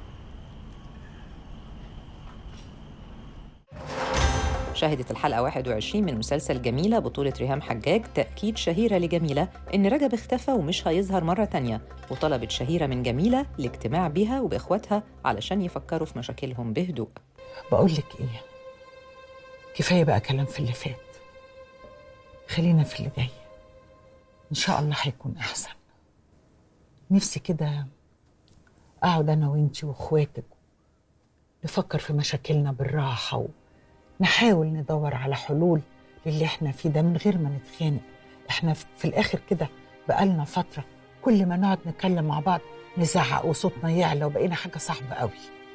شهدت الحلقة 21 من مسلسل جميلة بطولة ريهام حجاج تأكيد شهيرة لجميلة إن رجب اختفى ومش هيظهر مرة تانية وطلبت شهيرة من جميلة الاجتماع بيها وبإخواتها علشان يفكروا في مشاكلهم بهدوء بقول لك ايه كفايه بقى كلام في اللي فات خلينا في اللي جاي ان شاء الله هيكون احسن نفسي كده اقعد انا وانتي واخواتك نفكر في مشاكلنا بالراحه ونحاول ندور على حلول للي احنا فيه ده من غير ما نتخانق احنا في الاخر كده بقالنا فتره كل ما نقعد نتكلم مع بعض نزعق وصوتنا يعلى وبقينا حاجه صعبه قوي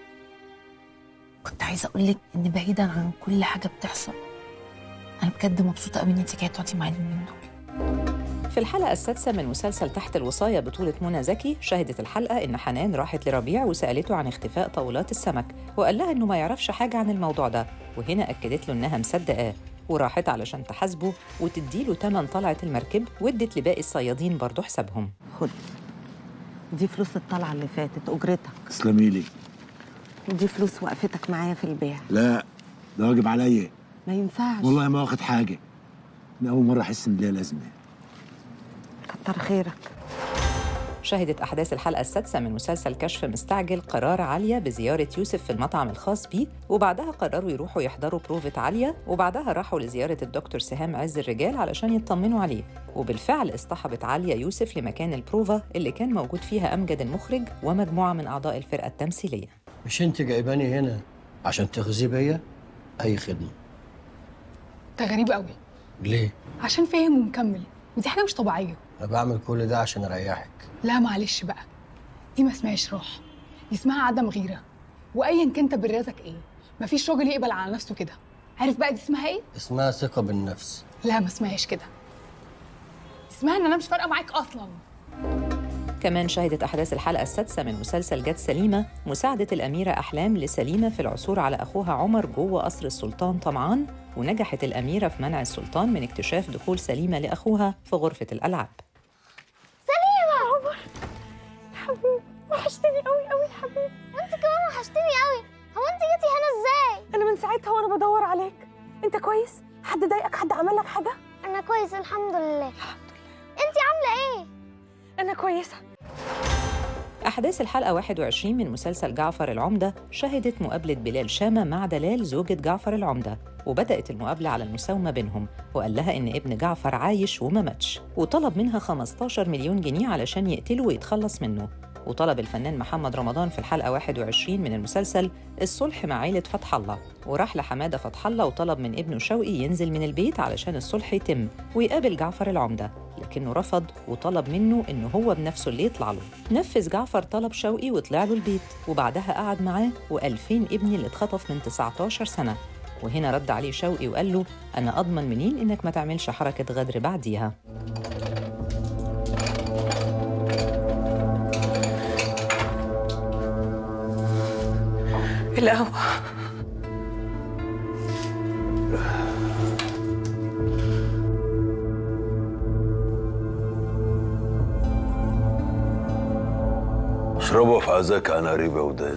كنت عايزه اقول لك ان بعيدا عن كل حاجه بتحصل انا بجد مبسوطه قوي ان انت جايه تقعدي معايا اليومين دول في الحلقة السادسة من مسلسل تحت الوصاية بطولة منى زكي شهدت الحلقة إن حنان راحت لربيع وسألته عن اختفاء طاولات السمك وقال لها إنه ما يعرفش حاجة عن الموضوع ده وهنا أكدت له إنها مصدقاه وراحت علشان تحاسبه وتديله تمن طلعة المركب وادت لباقي الصيادين برضه حسابهم خد دي فلوس الطلعة اللي فاتت أجرتك تسلمي لي ودي فلوس وقفتك معايا في البيع لا ده واجب عليا ما ينفعش والله ما واخد حاجه من اول مره احس ان ليها لازمه كتر خيرك شهدت أحداث الحلقة السادسة من مسلسل كشف مستعجل قرار عالية بزيارة يوسف في المطعم الخاص بيه وبعدها قرروا يروحوا يحضروا بروفة عالية وبعدها راحوا لزيارة الدكتور سهام عز الرجال علشان يطمنوا عليه وبالفعل اصطحبت عالية يوسف لمكان البروفة اللي كان موجود فيها أمجد المخرج ومجموعة من أعضاء الفرقة التمثيلية مش انت جايباني هنا عشان تغذي بيا اي خدمه انت غريب قوي ليه عشان فاهم ومكمل ودي حاجه مش طبيعيه انا بعمل كل ده عشان اريحك لا معلش بقى دي ما اسمهاش راحه دي اسمها عدم غيره وايا كان تبريراتك ايه مفيش راجل يقبل على نفسه كده عارف بقى دي اسمها ايه اسمها ثقه بالنفس لا ما اسمهاش كده اسمها ان انا مش فارقه معاك اصلا كمان شهدت أحداث الحلقة السادسة من مسلسل جت سليمة مساعدة الأميرة أحلام لسليمة في العثور على أخوها عمر جوه قصر السلطان طمعان ونجحت الأميرة في منع السلطان من اكتشاف دخول سليمة لأخوها في غرفة الألعاب سليمة يا عمر حبيبي وحشتني قوي قوي يا حبيبي انت كمان وحشتني قوي هو انت جيتي هنا ازاي انا من ساعتها وانا بدور عليك انت كويس حد ضايقك حد عمل لك حاجه انا كويس الحمد لله انت عامله ايه انا كويسه أحداث الحلقة 21 من مسلسل جعفر العمدة شهدت مقابلة بلال شامة مع دلال زوجة جعفر العمدة وبدأت المقابلة على المساومة بينهم وقال لها إن ابن جعفر عايش وما ماتش وطلب منها 15 مليون جنيه علشان يقتله ويتخلص منه وطلب الفنان محمد رمضان في الحلقة 21 من المسلسل الصلح مع عيلة فتح الله وراح لحمادة فتح الله وطلب من ابنه شوقي ينزل من البيت علشان الصلح يتم ويقابل جعفر العمدة لكنه رفض وطلب منه إنه هو بنفسه اللي يطلع له نفذ جعفر طلب شوقي وطلع له البيت وبعدها قعد معاه وقال فين ابني اللي اتخطف من 19 سنة وهنا رد عليه شوقي وقال له أنا أضمن منين إنك ما تعملش حركة غدر بعديها القهوة اشربوا في عزاك عن قريب يا وداد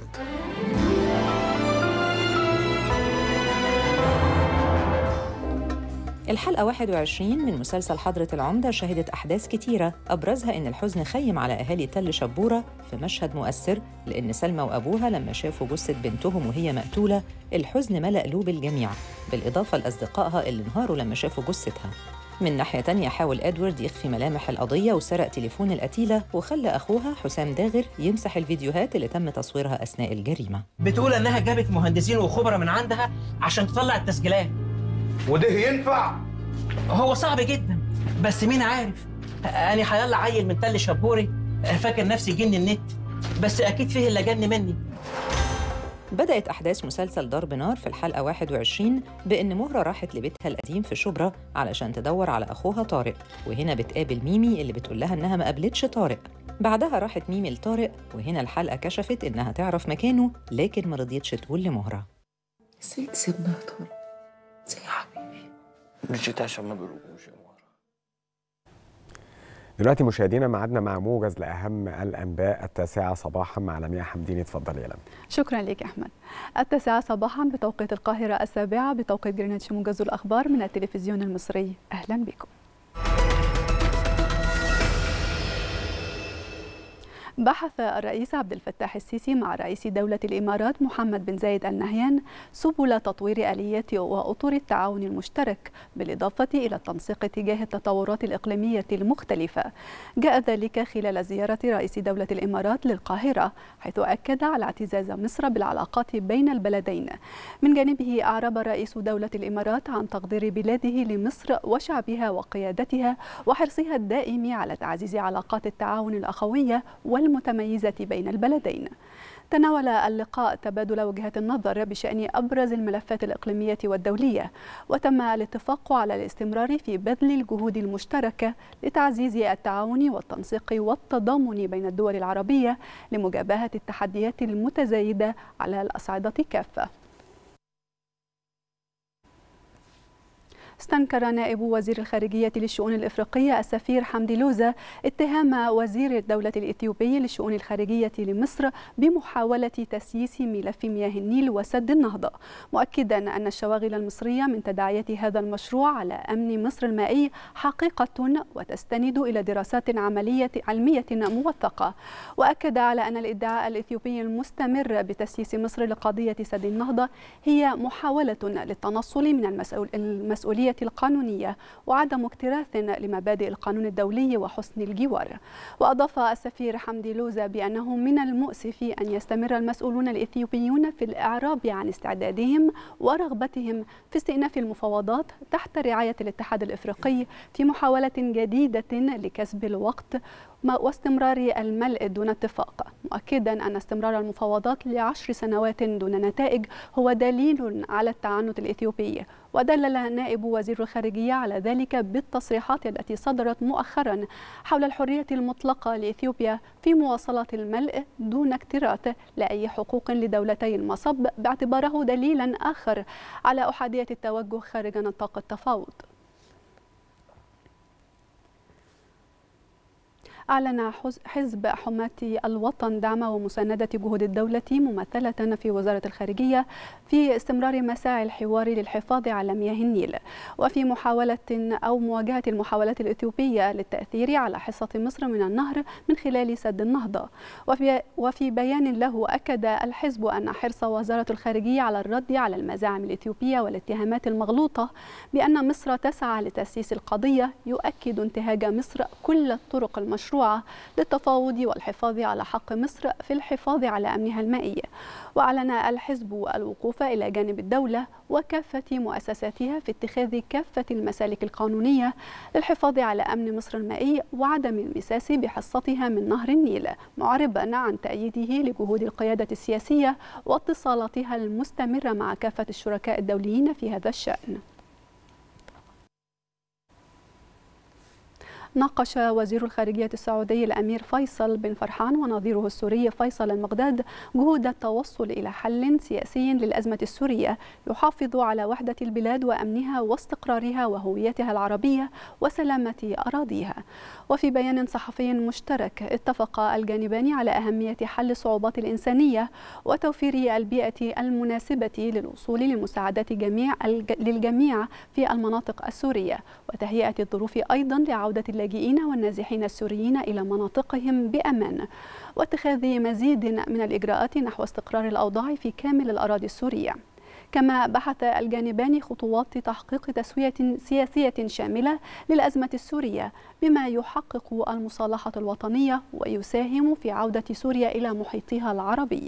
الحلقة 21 من مسلسل حضرة العمدة شهدت أحداث كتيرة أبرزها إن الحزن خيم على أهالي تل شبورة في مشهد مؤثر لأن سلمى وأبوها لما شافوا جثة بنتهم وهي مقتولة الحزن ملأ قلوب الجميع بالإضافة لأصدقائها اللي انهاروا لما شافوا جثتها من ناحية تانية حاول إدوارد يخفي ملامح القضية وسرق تليفون القتيلة وخلى أخوها حسام داغر يمسح الفيديوهات اللي تم تصويرها أثناء الجريمة بتقول انها جابت مهندسين وخبراء من عندها عشان تطلع التسجيلات وده ينفع هو صعب جدا بس مين عارف انا هيلا عيل من تل شبوري فاكر نفسي جن النت بس اكيد فيه اللي جن مني بدأت أحداث مسلسل ضرب نار في الحلقة 21 بإن مهرة راحت لبيتها القديم في شبرا علشان تدور على أخوها طارق وهنا بتقابل ميمي اللي بتقول لها إنها ما قابلتش طارق بعدها راحت ميمي لطارق وهنا الحلقة كشفت إنها تعرف مكانه لكن ما رضيتش تقول لمهرة سيد سيبنا يا طارق زي حبيبي مشيت عشان ما بيروحوش دلوقتي مشاهدينا معادنا مع موجز لاهم الانباء التاسعه صباحا مع لمياء حمدين اتفضلي يا لمياء شكرا لك أحمد التاسعة صباحا بتوقيت القاهرة السابعة بتوقيت جرينتش موجز الأخبار من التلفزيون المصري أهلا بكم بحث الرئيس عبد الفتاح السيسي مع رئيس دولة الإمارات محمد بن زايد آل نهيان سبل تطوير آليات وأطر التعاون المشترك بالإضافة إلى التنسيق تجاه التطورات الإقليمية المختلفة جاء ذلك خلال زيارة رئيس دولة الإمارات للقاهرة حيث أكد على اعتزاز مصر بالعلاقات بين البلدين من جانبه أعرب رئيس دولة الإمارات عن تقدير بلاده لمصر وشعبها وقيادتها وحرصها الدائم على تعزيز علاقات التعاون الأخوية والمتميزة بين البلدين تناول اللقاء تبادل وجهات النظر بشأن أبرز الملفات الإقليمية والدولية وتم الاتفاق على الاستمرار في بذل الجهود المشتركة لتعزيز التعاون والتنسيق والتضامن بين الدول العربية لمجابهة التحديات المتزايدة على الأصعدة كافة استنكر نائب وزير الخارجية للشؤون الإفريقية السفير حمدي لوزة اتهام وزير الدولة الإثيوبي للشؤون الخارجية لمصر بمحاولة تسييس ملف مياه النيل وسد النهضة مؤكدا أن الشواغل المصرية من تداعيات هذا المشروع على أمن مصر المائي حقيقة وتستند إلى دراسات عملية علمية موثقة وأكد على أن الادعاء الإثيوبي المستمر بتسييس مصر لقضية سد النهضة هي محاولة للتنصل من المسؤول المسؤولية القانونية وعدم اكتراث لمبادئ القانون الدولي وحسن الجوار وأضاف السفير حمدي لوزة بأنه من المؤسف أن يستمر المسؤولون الإثيوبيون في الإعراب عن استعدادهم ورغبتهم في استئناف المفاوضات تحت رعاية الاتحاد الإفريقي في محاولة جديدة لكسب الوقت واستمرار الملء دون اتفاق مؤكدا أن استمرار المفاوضات لعشر سنوات دون نتائج هو دليل على التعنت الإثيوبي ودلل نائب وزير الخارجية على ذلك بالتصريحات التي صدرت مؤخرا حول الحرية المطلقة لإثيوبيا في مواصلة الملء دون اكتراث لأي حقوق لدولتي المصب باعتباره دليلا آخر على أحادية التوجه خارج نطاق التفاوض أعلن حزب حماة الوطن دعم ومساندة جهود الدولة ممثلة في وزارة الخارجية في استمرار مساعي الحوار للحفاظ على مياه النيل وفي محاولة أو مواجهة المحاولات الإثيوبية للتأثير على حصة مصر من النهر من خلال سد النهضة وفي, وفي بيان له أكد الحزب أن حرص وزارة الخارجية على الرد على المزاعم الإثيوبية والاتهامات المغلوطة بأن مصر تسعى لتسييس القضية يؤكد انتهاج مصر كل الطرق المشروعة مشروعة للتفاوض والحفاظ على حق مصر في الحفاظ على أمنها المائي وأعلن الحزب الوقوف إلى جانب الدولة وكافة مؤسساتها في اتخاذ كافة المسالك القانونية للحفاظ على أمن مصر المائي وعدم المساس بحصتها من نهر النيل معربا عن تأييده لجهود القيادة السياسية واتصالاتها المستمرة مع كافة الشركاء الدوليين في هذا الشأن ناقش وزير الخارجية السعودي الأمير فيصل بن فرحان ونظيره السوري فيصل المقداد جهود التوصل إلى حل سياسي للأزمة السورية يحافظ على وحدة البلاد وأمنها واستقرارها وهويتها العربية وسلامة أراضيها وفي بيان صحفي مشترك اتفق الجانبان على أهمية حل الصعوبات الإنسانية وتوفير البيئة المناسبة للوصول لمساعدات جميع للجميع في المناطق السورية وتهيئة الظروف أيضا لعودة اللاجئين والنازحين السوريين إلى مناطقهم بأمان واتخاذ مزيد من الإجراءات نحو استقرار الأوضاع في كامل الأراضي السورية كما بحث الجانبان خطوات تحقيق تسوية سياسية شاملة للأزمة السورية بما يحقق المصالحة الوطنية ويساهم في عودة سوريا إلى محيطها العربي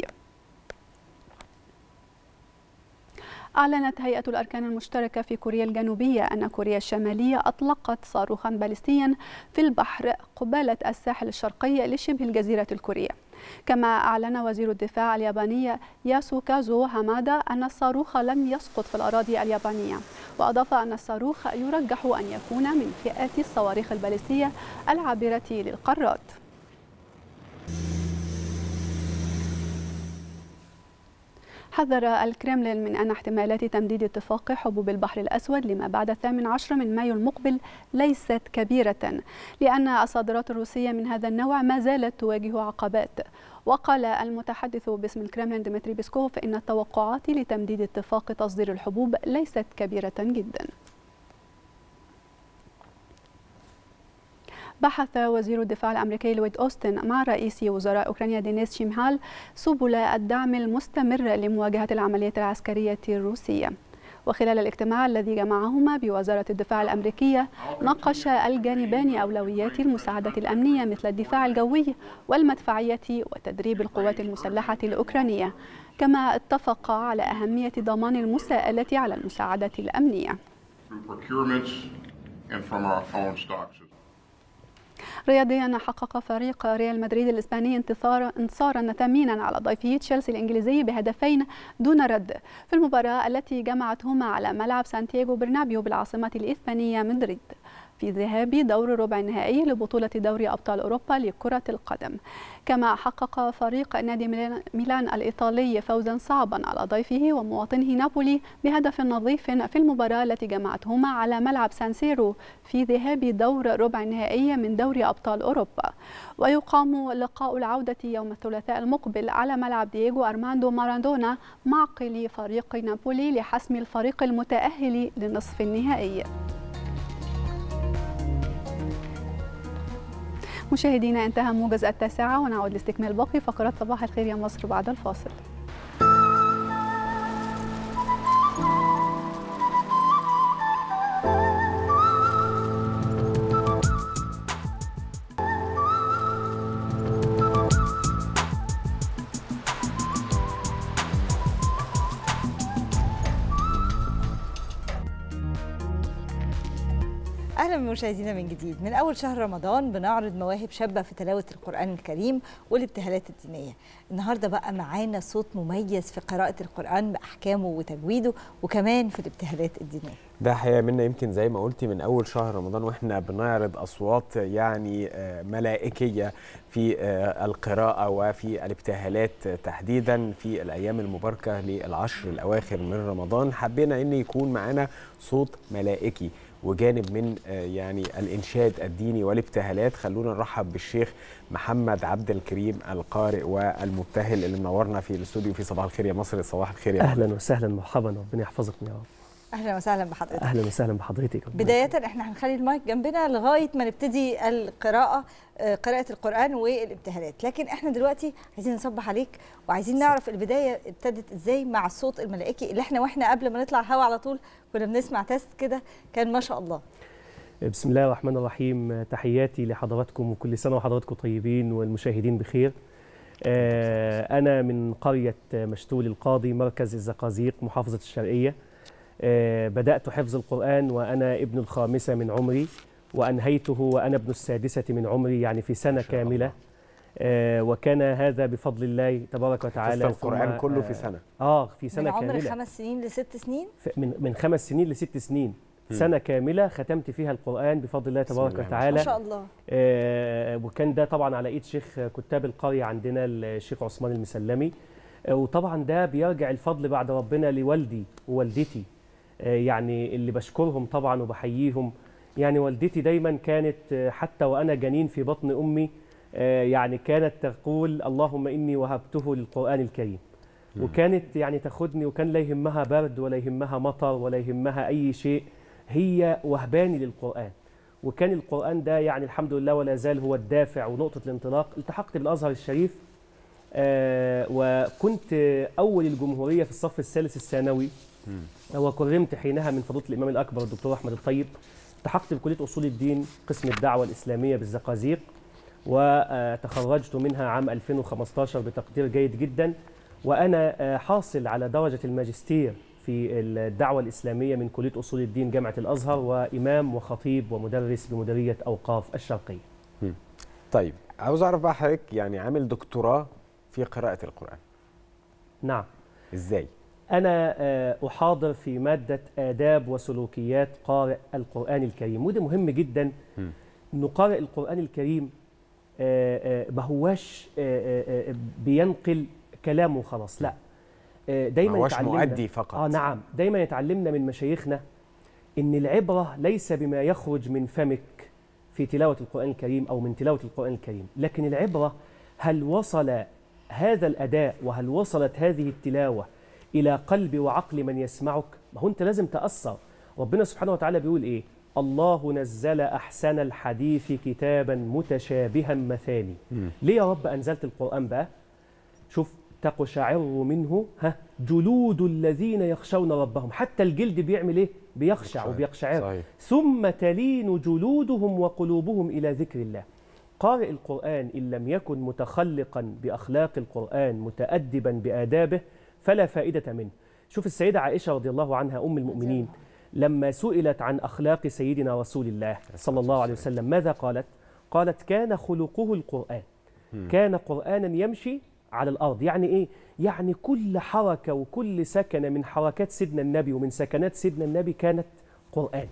أعلنت هيئة الأركان المشتركة في كوريا الجنوبية أن كوريا الشمالية أطلقت صاروخا باليستيا في البحر قبالة الساحل الشرقي لشبه الجزيرة الكورية كما أعلن وزير الدفاع الياباني ياسوكازو هامادا أن الصاروخ لم يسقط في الأراضي اليابانية وأضاف أن الصاروخ يرجح أن يكون من فئة الصواريخ الباليستية العابرة للقارات حذر الكرملين من أن احتمالات تمديد اتفاق حبوب البحر الأسود لما بعد الثامن عشر من مايو المقبل ليست كبيرة لأن الصادرات الروسية من هذا النوع ما زالت تواجه عقبات وقال المتحدث باسم الكرملين ديمتري بيسكوف إن التوقعات لتمديد اتفاق تصدير الحبوب ليست كبيرة جداً بحث وزير الدفاع الامريكي لويد اوستن مع رئيس وزراء اوكرانيا دينيس شيمهال سبل الدعم المستمر لمواجهه العمليه العسكريه الروسيه وخلال الاجتماع الذي جمعهما بوزارة الدفاع الأمريكية ناقش الجانبان أولويات المساعدة الأمنية مثل الدفاع الجوي والمدفعية وتدريب القوات المسلحة الأوكرانية كما اتفقا على أهمية ضمان المساءلة على المساعدة الأمنية رياضيا حقق فريق ريال مدريد الاسباني انتصار انتصارا ثمينا على ضيفي تشيلسي الانجليزي بهدفين دون رد في المباراه التي جمعتهما على ملعب سانتياغو برنابيو بالعاصمه الاسبانيه مدريد في ذهاب دور ربع النهائي لبطولة دوري أبطال أوروبا لكرة القدم كما حقق فريق نادي ميلان الإيطالي فوزا صعبا على ضيفه ومواطنه نابولي بهدف نظيف في المباراة التي جمعتهما على ملعب سانسيرو في ذهاب دور ربع النهائي من دوري أبطال أوروبا ويقام لقاء العودة يوم الثلاثاء المقبل على ملعب دييغو أرماندو مارادونا معقل فريق نابولي لحسم الفريق المتأهل لنصف النهائي مشاهدينا انتهى موجز التاسعة ونعود لاستكمال باقي فقرات صباح الخير يا مصر بعد الفاصل اهلا بمشاهدينا من جديد من اول شهر رمضان بنعرض مواهب شابه في تلاوه القران الكريم والابتهالات الدينيه النهارده بقى معانا صوت مميز في قراءه القران باحكامه وتجويده وكمان في الابتهالات الدينيه ده حقيقة منا يمكن زي ما قلتي من أول شهر رمضان وإحنا بنعرض أصوات يعني آه، ملائكية في آه، القراءة وفي الابتهالات تحديدا في الأيام المباركة للعشر الأواخر من رمضان حبينا أن يكون معنا صوت ملائكي وجانب من آه، يعني الإنشاد الديني والابتهالات خلونا نرحب بالشيخ محمد عبد الكريم القارئ والمبتهل اللي منورنا في الاستوديو في صباح الخير يا مصر صباح الخير يا اهلا وسهلا مرحبا ربنا يحفظكم يا رب اهلا وسهلا بحضرتك اهلا وسهلا بحضرتك بدايه احنا هنخلي المايك جنبنا لغايه ما نبتدي القراءه آه، قراءه القران والابتهالات لكن احنا دلوقتي عايزين نصبح عليك وعايزين نعرف البدايه ابتدت ازاي مع الصوت الملائكي اللي احنا واحنا قبل ما نطلع الهوا على طول كنا بنسمع تيست كده كان ما شاء الله بسم الله الرحمن الرحيم تحياتي لحضراتكم وكل سنه وحضراتكم طيبين والمشاهدين بخير آه، انا من قريه مشتول القاضي مركز الزقازيق محافظه الشرقيه آه، بدات حفظ القران وانا ابن الخامسه من عمري وانهيته وانا ابن السادسه من عمري يعني في سنه كامله آه، وكان هذا بفضل الله تبارك وتعالى حفظت القرآن ثم، كله في آه، سنة. اه في سنه من عمر كامله خمس سنين لست سنين ف- من من خمس سنين لست سنين مم. سنة كاملة ختمت فيها القرآن بفضل الله بسم تبارك الله ما وتعالى ما شاء الله آه وكان ده طبعا على ايد شيخ كتاب القرية عندنا الشيخ عثمان المسلمي آه وطبعا ده بيرجع الفضل بعد ربنا لوالدي ووالدتي آه يعني اللي بشكرهم طبعا وبحييهم يعني والدتي دايما كانت آه، حتى وانا جنين في بطن امي آه، يعني كانت تقول اللهم اني وهبته للقرآن الكريم وكانت يعني تاخدني وكان لا يهمها برد ولا يهمها مطر ولا يهمها اي شيء هي وهباني للقران وكان القران ده يعني الحمد لله ولا زال هو الدافع ونقطه الانطلاق التحقت بالازهر الشريف آه وكنت اول الجمهوريه في الصف الثالث الثانوي وكرمت حينها من فضيله الامام الاكبر الدكتور احمد الطيب التحقت بكليه اصول الدين قسم الدعوه الاسلاميه بالزقازيق وتخرجت منها عام 2015 بتقدير جيد جدا وانا آه، حاصل على درجه الماجستير في الدعوه الاسلاميه من كليه اصول الدين جامعه الازهر وامام وخطيب ومدرس بمديريه اوقاف الشرقيه مم. طيب عاوز اعرف بقى حضرتك يعني عامل دكتوراه في قراءة القرآن نعم ازاي؟ أنا آه، أحاضر في مادة آداب وسلوكيات قارئ القرآن الكريم وده مهم جدا مم. إنه قارئ القرآن الكريم آه، آه، ما هواش آه، آه، آه، بينقل كلامه خلاص لا آه، دايما ما هواش يتعلمنا- مؤدي فقط. اه نعم دايما يتعلمنا من مشايخنا ان العبره ليس بما يخرج من فمك في تلاوه القران الكريم او من تلاوه القران الكريم لكن العبره هل وصل هذا الاداء وهل وصلت هذه التلاوه الى قلب وعقل من يسمعك ما هو انت لازم تاثر ربنا سبحانه وتعالى بيقول ايه الله نزل احسن الحديث كتابا متشابها مثاني ليه يا رب انزلت القران بقى شوف تقشعر منه ها جلود الذين يخشون ربهم حتى الجلد بيعمل ايه بيخشع يخشع. وبيقشعر صحيح. ثم تلين جلودهم وقلوبهم الى ذكر الله قارئ القران ان لم يكن متخلقا باخلاق القران متادبا بادابه فلا فائده منه شوف السيده عائشه رضي الله عنها ام المؤمنين لما سئلت عن اخلاق سيدنا رسول الله صلى الله عليه وسلم ماذا قالت قالت كان خلقه القران كان قرانا يمشي على الارض يعني ايه يعني كل حركه وكل سكنه من حركات سيدنا النبي ومن سكنات سيدنا النبي كانت قران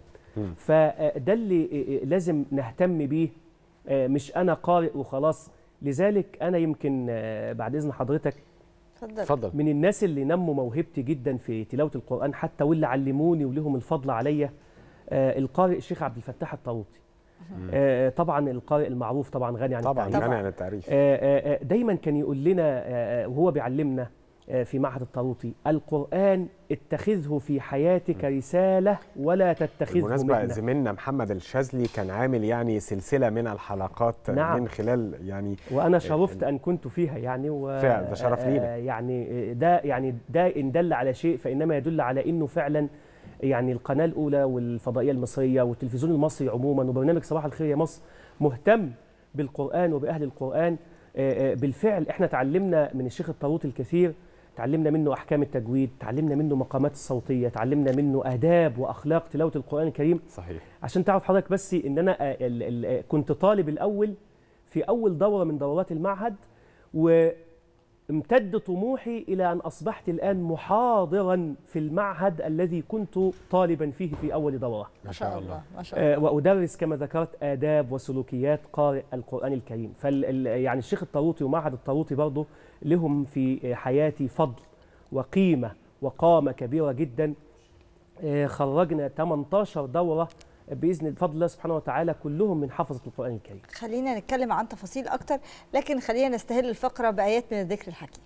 فده اللي لازم نهتم بيه آه، مش انا قارئ وخلاص لذلك انا يمكن آه، بعد اذن حضرتك اتفضل اتفضل من الناس اللي نموا موهبتي جدا في تلاوه القران حتى واللي علموني ولهم الفضل عليا آه، القارئ الشيخ عبد الفتاح الطاروطي آه، طبعا القارئ المعروف طبعا غني عن طبعا التعريف غني عن التعريف آه، آه، آه، دايما كان يقول لنا آه، آه، وهو بيعلمنا آه، في معهد الطاروطي القرآن اتخذه في حياتك رسالة ولا تتخذه بالمناسبة مهنة زميلنا محمد الشاذلي كان عامل يعني سلسلة من الحلقات نعم. من خلال يعني وانا شرفت ان كنت فيها يعني و فعلا، ده شرف لينا. آه، يعني آه، ده يعني ده ان دل على شيء فانما يدل على انه فعلا يعني القناه الاولى والفضائيه المصريه والتلفزيون المصري عموما وبرنامج صباح الخير يا مصر مهتم بالقران وباهل القران آه، آه، بالفعل احنا تعلمنا من الشيخ الطاروطي الكثير تعلمنا منه احكام التجويد تعلمنا منه مقامات الصوتيه تعلمنا منه اداب واخلاق تلاوه القران الكريم صحيح عشان تعرف حضرتك بس ان انا آه، ال- ال- كنت طالب الاول في اول دوره من دورات المعهد وامتد طموحي الى ان اصبحت الان محاضرا في المعهد الذي كنت طالبا فيه في اول دوره ما شاء الله ما شاء آه، وادرس كما ذكرت اداب وسلوكيات قارئ القران الكريم فال ال- يعني الشيخ الطاروطي ومعهد الطاروطي برضه لهم في حياتي فضل وقيمه وقامه كبيره جدا آه، خرجنا 18 دوره باذن فضل الله سبحانه وتعالى كلهم من حفظه القران الكريم خلينا نتكلم عن تفاصيل اكتر لكن خلينا نستهل الفقره بايات من الذكر الحكيم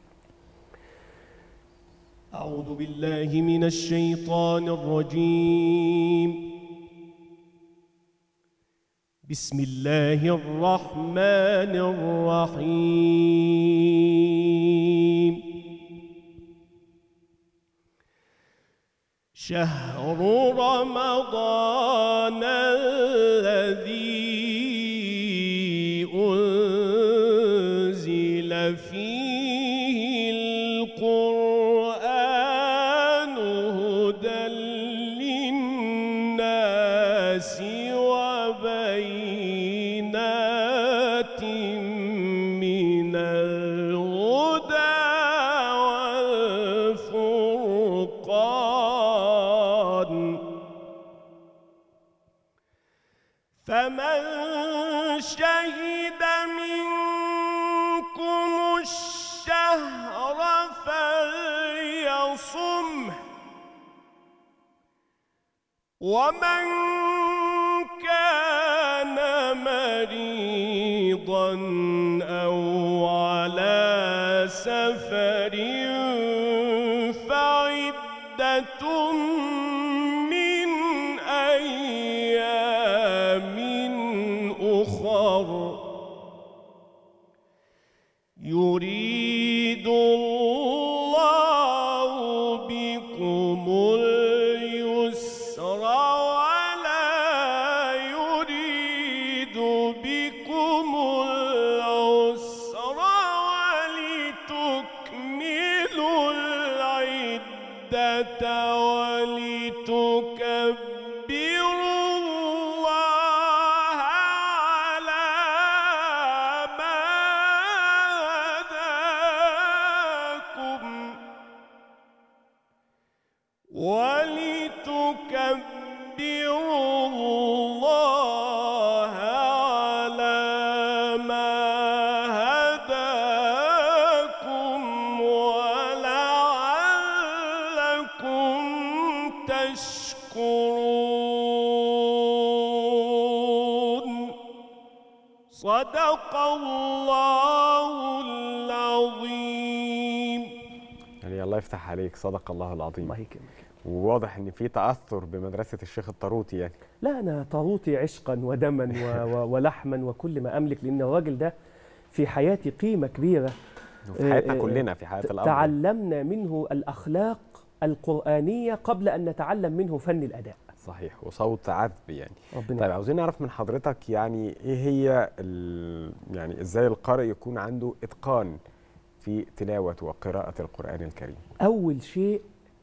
أعوذ بالله من الشيطان الرجيم بسم الله الرحمن الرحيم شهر رمضان الذي أنزل فيه القرآن هدى للناس وبينات من الهدى والفرقان فمن شهد منكم الشهر فليصمه ومن كان مريضا أو على سفر فعدة من أيام أخر يريد الله بكم اليسر ولا يريد بكم العسر ولتكملوا العدة ولتكبروا الله على ما هداكم ولتكبروا الله على ما هداكم ولعلكم تشكرون صدق الله العظيم يعني الله يفتح عليك صدق الله العظيم الله وواضح ان في تاثر بمدرسه الشيخ الطاروطي يعني لا انا طاروطي عشقا ودما و- و- ولحما وكل ما املك لان الراجل ده في حياتي قيمه كبيره وفي حياتنا آه، آه، كلنا في حياه ت- الامر تعلمنا منه الاخلاق القرانيه قبل ان نتعلم منه فن الاداء صحيح وصوت عذب يعني ربنا طيب عاوزين نعرف من حضرتك يعني ايه هي ال- يعني ازاي القارئ يكون عنده اتقان في تلاوه وقراءه القران الكريم اول شيء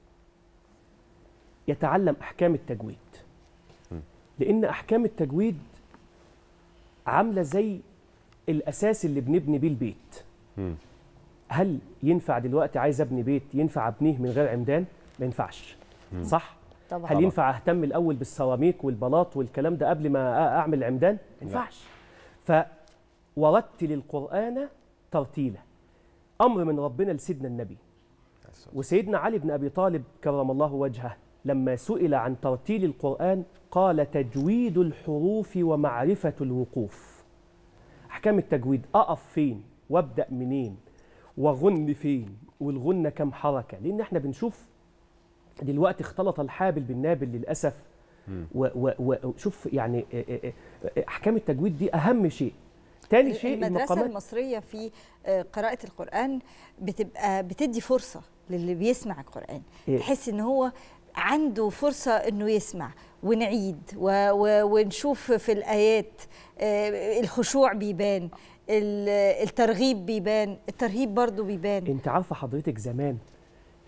يتعلم احكام التجويد لان احكام التجويد عامله زي الاساس اللي بنبني بيه البيت هل ينفع دلوقتي عايز ابني بيت ينفع ابنيه من غير عمدان ما ينفعش مم. صح طبعا. هل ينفع اهتم الاول بالسيراميك والبلاط والكلام ده قبل ما أ- اعمل عمدان ما ينفعش فورتل القران ترتيلا امر من ربنا لسيدنا النبي وسيدنا علي بن ابي طالب كرم الله وجهه لما سئل عن ترتيل القران قال تجويد الحروف ومعرفه الوقوف احكام التجويد اقف فين وابدا منين واغن فين والغنه كم حركه لان احنا بنشوف دلوقتي اختلط الحابل بالنابل للاسف وشوف يعني اه اه اه احكام التجويد دي اهم شيء تاني شيء المدرسة المقامات المصرية في آه، قراءة القرآن بتبقى بتدي فرصة للي بيسمع القرآن إيه. تحس ان هو عنده فرصة انه يسمع ونعيد و و ونشوف في الآيات آه، الخشوع بيبان ال- الترغيب بيبان الترهيب برضو بيبان انت عارفه حضرتك زمان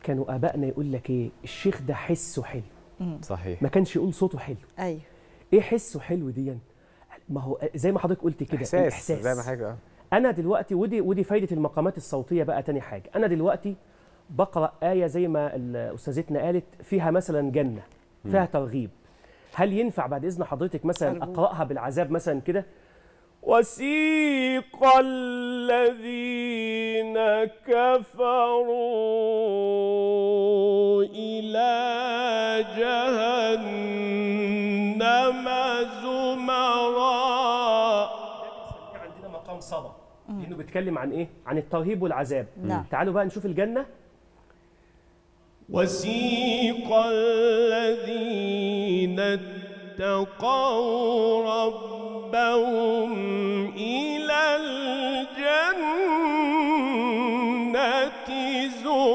كانوا ابائنا يقول لك ايه الشيخ ده حسه حلو مم. صحيح ما كانش يقول صوته حلو ايوه ايه حسه حلو دي ما هو زي ما حضرتك قلت كده احساس الإحساس. زي ما حاجه انا دلوقتي ودي ودي فايده المقامات الصوتيه بقى تاني حاجه انا دلوقتي بقرا ايه زي ما ال- استاذتنا قالت فيها مثلا جنه فيها ترغيب هل ينفع بعد اذن حضرتك مثلا أرجوك. اقراها بالعذاب مثلا كده وسيق الذين كفروا إلى جهنم زمرا عندنا مقام صبا لانه بيتكلم عن ايه عن الترهيب والعذاب نعم. تعالوا بقى نشوف الجنه وسيق الذين اتقوا ربهم إلى الجنة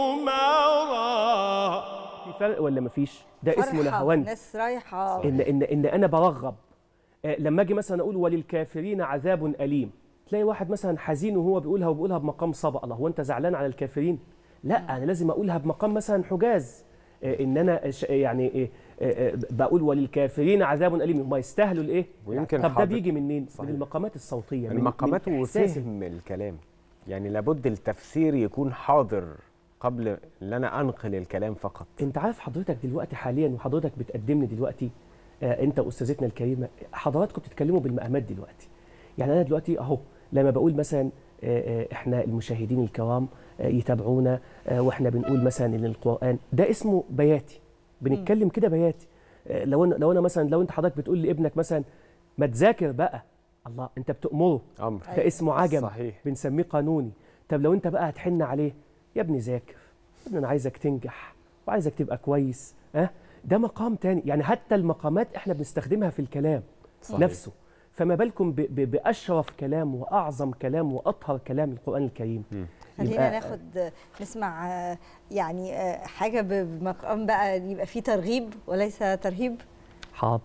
زمرا في فرق ولا مفيش ده اسمه فرحة، نهوان ناس رايحه ان ان ان انا برغب آه، لما اجي مثلا اقول وللكافرين عذاب اليم تلاقي واحد مثلا حزين وهو بيقولها وبيقولها بمقام صبا الله هو انت زعلان على الكافرين لا انا لازم اقولها بمقام مثلا حجاز آه، ان انا ش- يعني إيه، آه، آه، بقول وللكافرين عذاب اليم هم يستاهلوا الايه ويمكن طب ده حاضر- بيجي منين صحيح. من المقامات الصوتيه من- المقامات من إحساس وفهم الكلام يعني لابد التفسير يكون حاضر قبل ان انا انقل الكلام فقط انت عارف حضرتك دلوقتي حاليا وحضرتك بتقدمني دلوقتي آه انت واستاذتنا الكريمه حضراتكم بتتكلموا بالمقامات دلوقتي يعني انا دلوقتي اهو لما بقول مثلا آه آه احنا المشاهدين الكرام آه يتابعونا آه واحنا بنقول مثلا ان القران ده اسمه بياتي بنتكلم كده بياتي آه لو انا لو انا مثلا لو انت حضرتك بتقول لابنك مثلا ما تذاكر بقى الله انت بتأمره امر ده اسمه عجم صحيح بنسميه قانوني طب لو انت بقى هتحن عليه يا ابني ذاكر يا ابني انا عايزك تنجح وعايزك تبقى كويس ها ده مقام تاني يعني حتى المقامات احنا بنستخدمها في الكلام صحيح. نفسه فما بالكم ب- ب- باشرف كلام واعظم كلام واطهر كلام القران الكريم خلينا يبقى- ناخد نسمع آه، يعني آه، حاجه بمقام بقى يبقى فيه ترغيب وليس ترهيب حاضر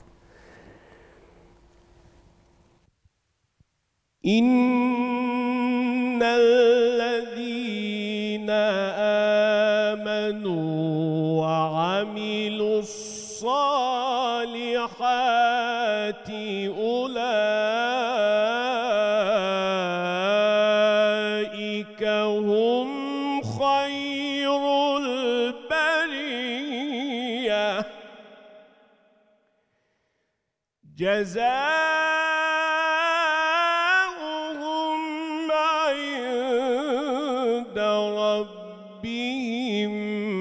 إن الذين آمنوا وعملوا الصالحات أولئك هم خير البرية جزاؤهم عند ربهم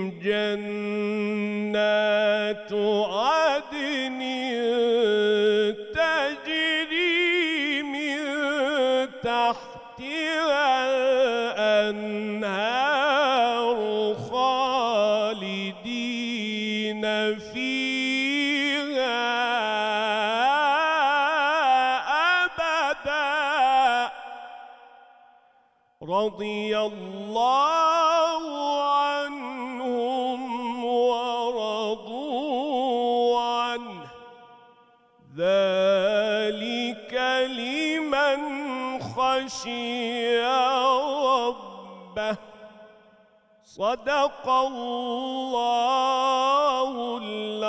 جنات عدن تجري من تحتها الأنهار خالدين فيها أبدا رضي الله عنهم ورضوا عنه ذلك لمن خشي ربه صدق الله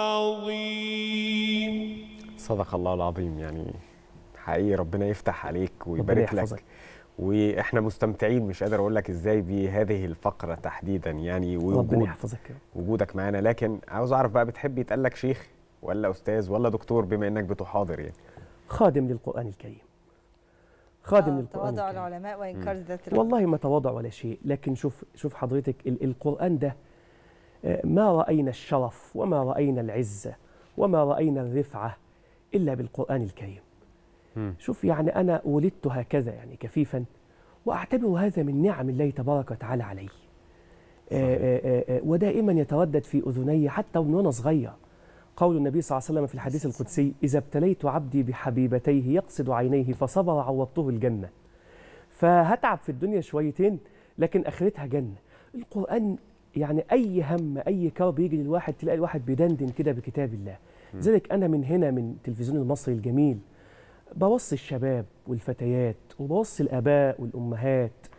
العظيم صدق الله العظيم يعني حقيقي ربنا يفتح عليك ربنا ويبارك لك يحفظك. واحنا مستمتعين مش قادر اقول لك ازاي بهذه الفقره تحديدا يعني ربنا ووجود يحفظك يا رب. وجودك معانا لكن عاوز اعرف بقى بتحب يتقال لك شيخ ولا استاذ ولا دكتور بما انك بتحاضر يعني خادم للقران الكريم خادم آه، للقران تواضع الكريم. العلماء وانكار ذات العلم. والله ما تواضع ولا شيء لكن شوف شوف حضرتك ال- القرآن ده آه، ما رأينا الشرف وما رأينا العزة وما رأينا الرفعة إلا بالقرآن الكريم شوف يعني أنا ولدت هكذا يعني كفيفا وأعتبر هذا من نعم الله تبارك وتعالى علي آه، آه، آه، ودائما يتردد في أذني حتى من وأنا صغير قول النبي صلى الله عليه وسلم في الحديث القدسي إذا ابتليت عبدي بحبيبتيه يقصد عينيه فصبر عوضته الجنة فهتعب في الدنيا شويتين لكن اخرتها جنه القران يعني اي هم اي كرب يجي للواحد تلاقي الواحد بيدندن كده بكتاب الله لذلك انا من هنا من التلفزيون المصري الجميل بوصي الشباب والفتيات وبوصي الاباء والامهات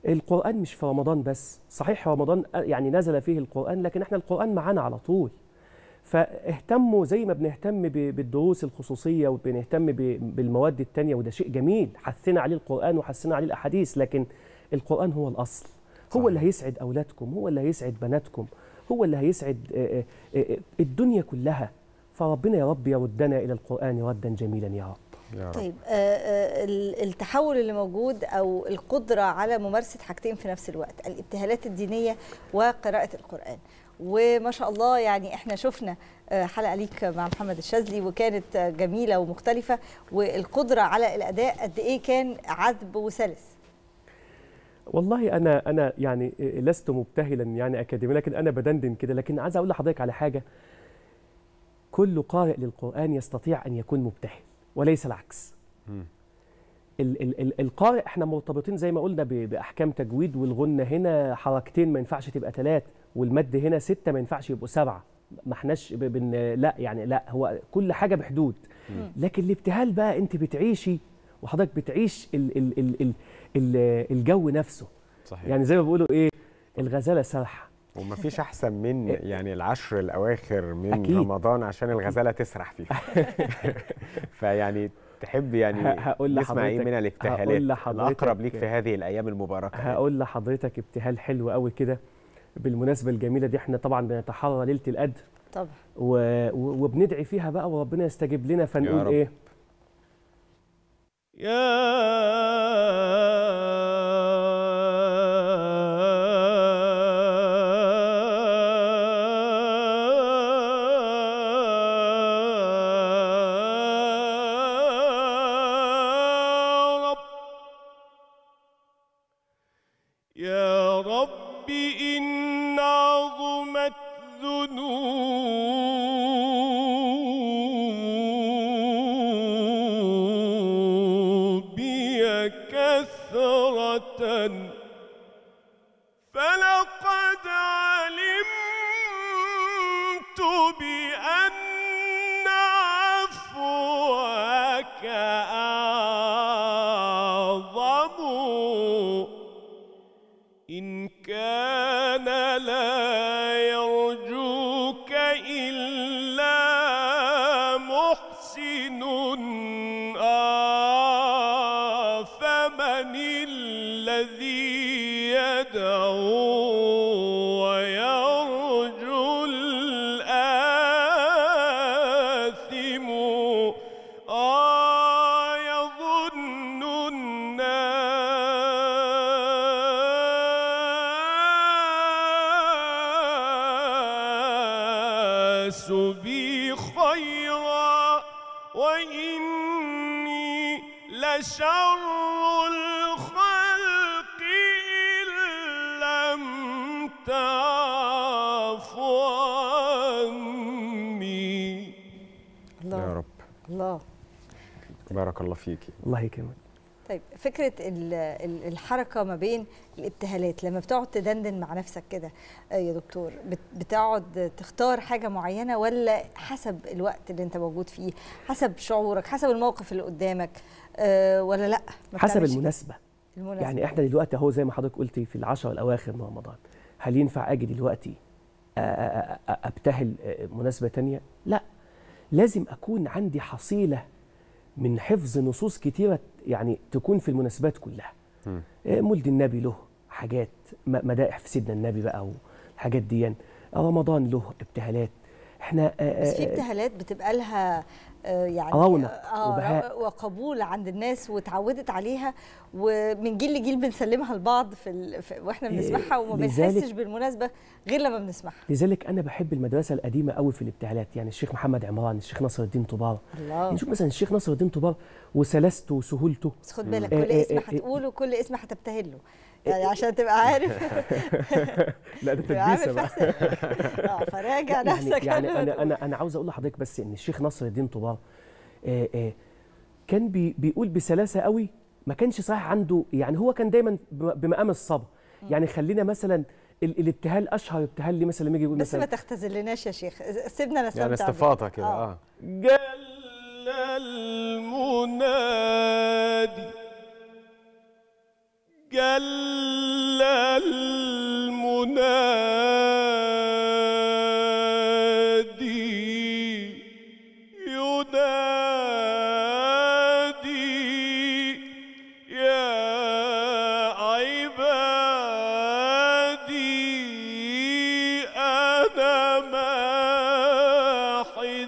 القرآن مش في رمضان بس صحيح رمضان يعني نزل فيه القرآن لكن احنا القرآن معانا على طول فاهتموا زي ما بنهتم ب- بالدروس الخصوصية وبنهتم ب- بالمواد التانية وده شيء جميل حثنا عليه القرآن وحثنا عليه الأحاديث لكن القرآن هو الأصل هو اللي هيسعد أولادكم هو اللي هيسعد بناتكم هو اللي هيسعد آه، آه، آه، الدنيا كلها فربنا يا رب يردنا إلى القرآن ردا جميلا يا رب يا رب. طيب آه، آه، ال- التحول اللي موجود او القدره على ممارسه حاجتين في نفس الوقت الابتهالات الدينيه وقراءه القران وما شاء الله يعني احنا شفنا آه، حلقه ليك مع محمد الشاذلي وكانت آه، جميله ومختلفه والقدره على الاداء قد ايه كان عذب وسلس والله انا انا يعني لست مبتهلا يعني اكاديمي لكن انا بدندن كده لكن عايز اقول لحضرتك على حاجه كل قارئ للقران يستطيع ان يكون مبتهل وليس العكس مم. ال ال ال القارئ احنا مرتبطين زي ما قلنا ب- باحكام تجويد والغنه هنا حركتين ما ينفعش تبقى ثلاث والمد هنا سته ما ينفعش يبقوا سبعه ما احناش ب- بن لا يعني لا هو كل حاجه بحدود مم. لكن الابتهال بقى انت بتعيشي وحضرتك بتعيش ال ال ال ال ال الجو نفسه صحيح. يعني زي ما بيقولوا ايه الغزاله سرحه ومفيش احسن من يعني العشر الاواخر من أكيد. رمضان عشان الغزاله تسرح فيه فيعني تحب يعني ه- هقول نسمع ايه لحضرتك- من هقول الابتهالات لحضرتك- الاقرب ليك في هذه الايام المباركه هقول لحضرتك ابتهال حلو قوي كده بالمناسبه الجميله دي احنا طبعا بنتحرى ليله القدر طبعا و... و- وبندعي فيها بقى وربنا يستجيب لنا فنقول رب. ايه يا رب يا رب إن عظمت ذنوبي كثرة فلقد علمت بأن عفوك أعظم إن كان لا يرجوك إلا محسن آه فمن الذي يدعو ويرجو الآثم آه يظن الناس بي خيرا وإني لشر الخلق إن لم تعف عني الله يا رب الله بارك الله فيكي الله يكرمك طيب فكره ال- ال- الحركه ما بين الابتهالات لما بتقعد تدندن مع نفسك كده آه، يا دكتور بت- بتقعد تختار حاجه معينه ولا حسب الوقت اللي انت موجود فيه حسب شعورك حسب الموقف اللي قدامك آه، ولا لا ما حسب بتعملش كده؟ المناسبه المناسبة. يعني احنا دلوقتي اهو زي ما حضرتك قلتي في العشر الاواخر من رمضان هل ينفع اجي دلوقتي أ- أ- أ- ابتهل آه، مناسبه تانية لا لازم اكون عندي حصيله من حفظ نصوص كتيره يعني تكون في المناسبات كلها مم. آه، مولد النبي له حاجات م- مدائح في سيدنا النبي بقى والحاجات دي رمضان له ابتهالات احنا آه، بس في آه، ابتهالات بتبقى لها آه، يعني رونق آه، وبهاء. وقبول عند الناس واتعودت عليها ومن جيل لجيل بنسلمها لبعض في, ال... في واحنا إيه، بنسمعها وما لذلك- بنحسش بالمناسبه غير لما بنسمعها لذلك انا بحب المدرسه القديمه قوي في الابتهالات يعني الشيخ محمد عمران الشيخ ناصر الدين طوبار الله يعني شوف مثلا الشيخ ناصر الدين طوبار وسلاسته وسهولته بس خد بالك آه، كل آه، اسم آه، هتقوله كل اسم هتبتهل له يعني عشان تبقى عارف لا ده تبقى عامل تدبيسه بقى في حسابك. اه فراجع يعني نفسك يعني قبل ما انا تقول. انا انا عاوز اقول لحضرتك بس ان الشيخ ناصر الدين طوبار آه، آه، كان بي بيقول بسلاسه قوي ما كانش صحيح عنده يعني هو كان دايما بم- بمقام الصبر يعني خلينا مثلا ال- الابتهال اشهر ابتهال لي مثلا لما يجي يقول بس ما مثلا تختزلناش يا شيخ سيبنا نستمتع يعني بيه. استفاضه كده اه جل المنادي جل ينادي ينادي يا عبادي أنا ماحي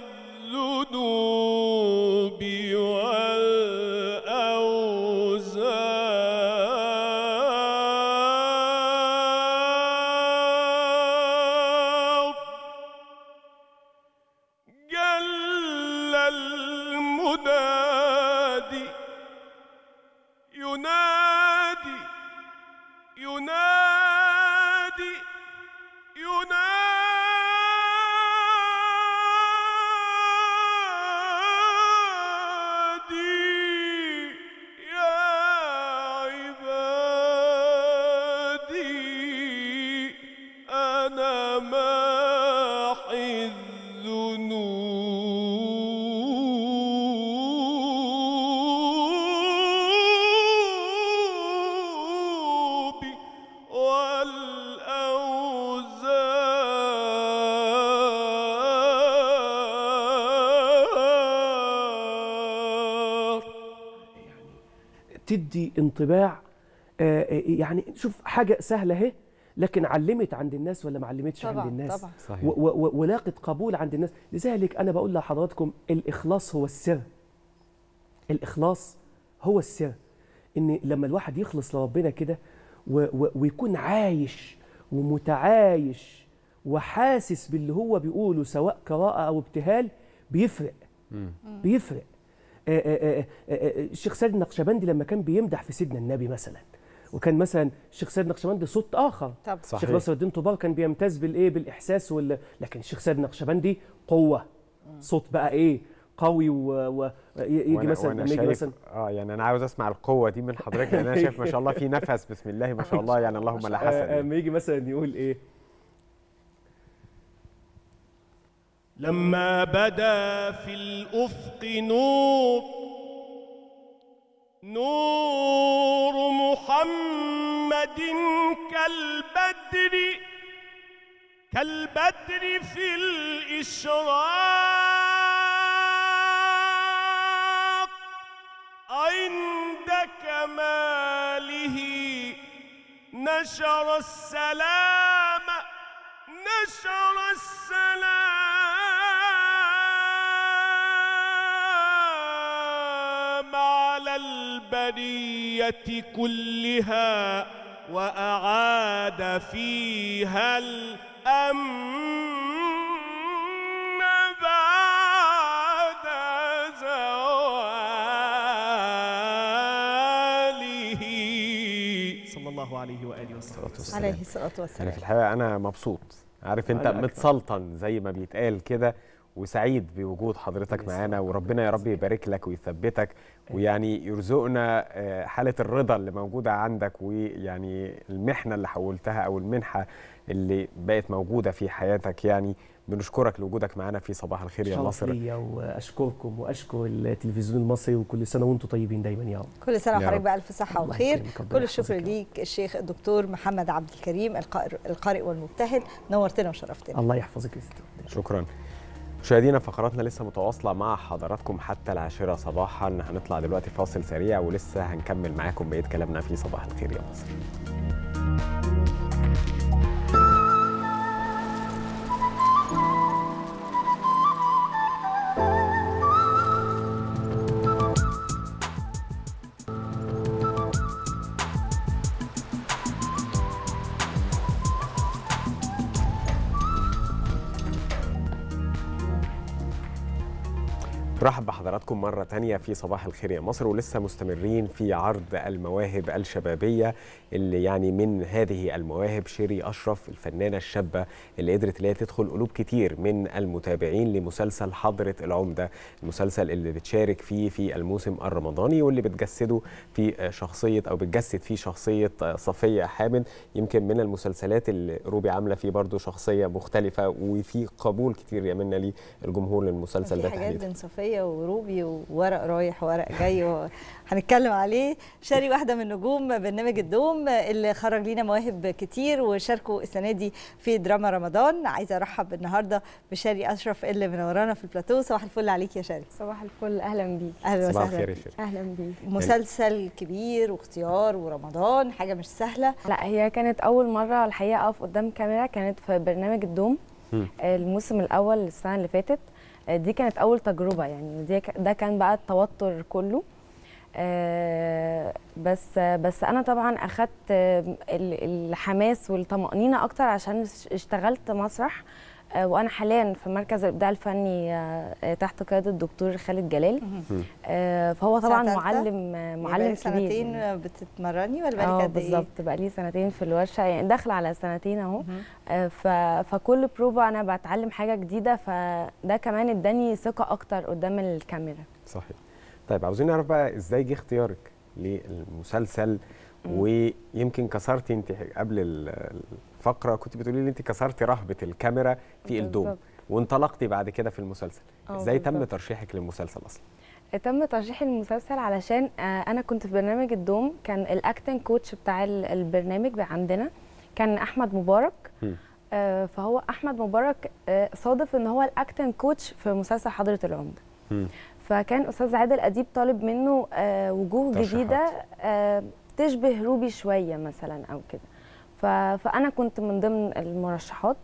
الذنوب والأوزار جل المنادي ينادي ينادي ينادي يا عبادي أنا ماحي الذنوب والأوزار تدي انطباع آه، آه، يعني شوف حاجه سهله اهي لكن علمت عند الناس ولا ما علمتش طبعاً، عند الناس طبعاً. صحيح. و- و- و- ولاقت قبول عند الناس لذلك انا بقول لحضراتكم الاخلاص هو السر الاخلاص هو السر ان لما الواحد يخلص لربنا كده و- و- ويكون عايش ومتعايش وحاسس باللي هو بيقوله سواء قراءه او ابتهال بيفرق بيفرق آه، آه، آه، آه، الشيخ سيد النقشبندي لما كان بيمدح في سيدنا النبي مثلا وكان مثلا الشيخ سيد النقشبندي صوت اخر طب الشيخ صحيح. ناصر الدين طوبار كان بيمتاز بالايه بالاحساس وال... لكن الشيخ سيد النقشبندي قوه صوت بقى ايه قوي و... و... يجي وأنا- مثلا وأنا لما يجي شايف مثلا اه يعني انا عاوز اسمع القوه دي من حضرتك لان انا شايف ما شاء الله في نفس بسم الله ما شاء الله يعني اللهم لا آه، حسن اما يجي مثلا يقول ايه لما بدا في الافق نور نور محمد كالبدر كالبدر في الاشراق عند كماله نشر السلام نشر السلام على البرية كلها وأعاد فيها الأمن بعد زواله صلى الله عليه وآله وسلم عليه الصلاة انا والسلام في الحقيقه انا مبسوط عارف انت أنا أكتر. متسلطن زي ما بيتقال كده وسعيد بوجود حضرتك معانا وربنا يا رب يبارك لك ويثبتك ويعني يرزقنا آه، حاله الرضا اللي موجوده عندك ويعني المحنه اللي حولتها او المنحه اللي بقت موجوده في حياتك يعني بنشكرك لوجودك معانا في صباح الخير يا شرف مصر ليا واشكركم واشكر التلفزيون المصري وكل سنه وانتم طيبين دايما يا رب كل سنة يا وحضرتك رب. بألف صحة الله وخير يكرمك، ربنا كل الشكر يحفظك يا رب. ليك الشيخ الدكتور محمد عبد الكريم القارئ, القارئ والمبتهل نورتنا وشرفتنا الله يحفظك يا ستي شكرا مشاهدينا فقراتنا لسه متواصلة مع حضراتكم حتى العاشرة صباحا هنطلع دلوقتي فاصل سريع ولسه هنكمل معاكم بقية كلامنا في صباح الخير يا مصر رحب بحضراتكم مرة تانية في صباح الخير يا مصر ولسه مستمرين في عرض المواهب الشبابية اللي يعني من هذه المواهب شيري أشرف الفنانة الشابة اللي قدرت اللي هي تدخل قلوب كتير من المتابعين لمسلسل حضرة العمدة المسلسل اللي بتشارك فيه في الموسم الرمضاني واللي بتجسده في شخصية أو بتجسد فيه شخصية صفية حامد يمكن من المسلسلات اللي روبي عاملة فيه برضو شخصية مختلفة وفي قبول كتير يا منى للجمهور للمسلسل في ده حاجات تحديدا بين صفية صفيه وروبي وورق رايح وورق جاي و... هنتكلم عليه شاري واحده من نجوم برنامج الدوم اللي خرج لينا مواهب كتير وشاركوا السنه دي في دراما رمضان عايزه ارحب النهارده بشاري اشرف اللي منورانا في البلاتو صباح الفل عليك يا شاري صباح الفل اهلا بيك اهلا صباح وسهلا الخير يا شيرين. اهلا بيك مسلسل كبير واختيار ورمضان حاجه مش سهله لا هي كانت اول مره الحقيقه اقف قدام كاميرا كانت في برنامج الدوم مم. الموسم الاول السنه اللي فاتت آه، دي كانت اول تجربه يعني دي ك- ده كان بقى التوتر كله آه، بس بس انا طبعا اخدت آه، ال- الحماس والطمانينه اكتر عشان اش- اشتغلت مسرح آه، وانا حاليا في مركز الابداع الفني آه، آه، تحت قياده الدكتور خالد جلال آه، فهو سنة طبعا تالتة؟ معلم آه، معلم بقالك كبير سنتين يعني. بتتمرني ولا اه بقالك قد ايه بالظبط بقى لي سنتين في الورشه يعني داخله على سنتين اهو آه، ف... فكل بروفا انا بتعلم حاجه جديده فده كمان اداني ثقه اكتر قدام الكاميرا صحيح طيب عاوزين نعرف بقى ازاي جه اختيارك للمسلسل ويمكن كسرتي انت قبل ال- الفقره كنت بتقولي لي انت كسرتي رهبه الكاميرا في الدوم بالظبط. وانطلقتي بعد كده في المسلسل اه ازاي تم بالظبط. ترشيحك للمسلسل اصلا تم ترشيح المسلسل علشان آه، انا كنت في برنامج الدوم كان الاكتنج كوتش بتاع ال- البرنامج عندنا كان احمد مبارك مم. آه، فهو احمد مبارك آه، صادف ان هو الاكتنج كوتش في مسلسل حضره العمده مم. فكان استاذ عادل اديب طالب منه آه، وجوه ترشيحات. جديده آه، تشبه روبي شويه مثلا او كده ف- فانا كنت من ضمن المرشحات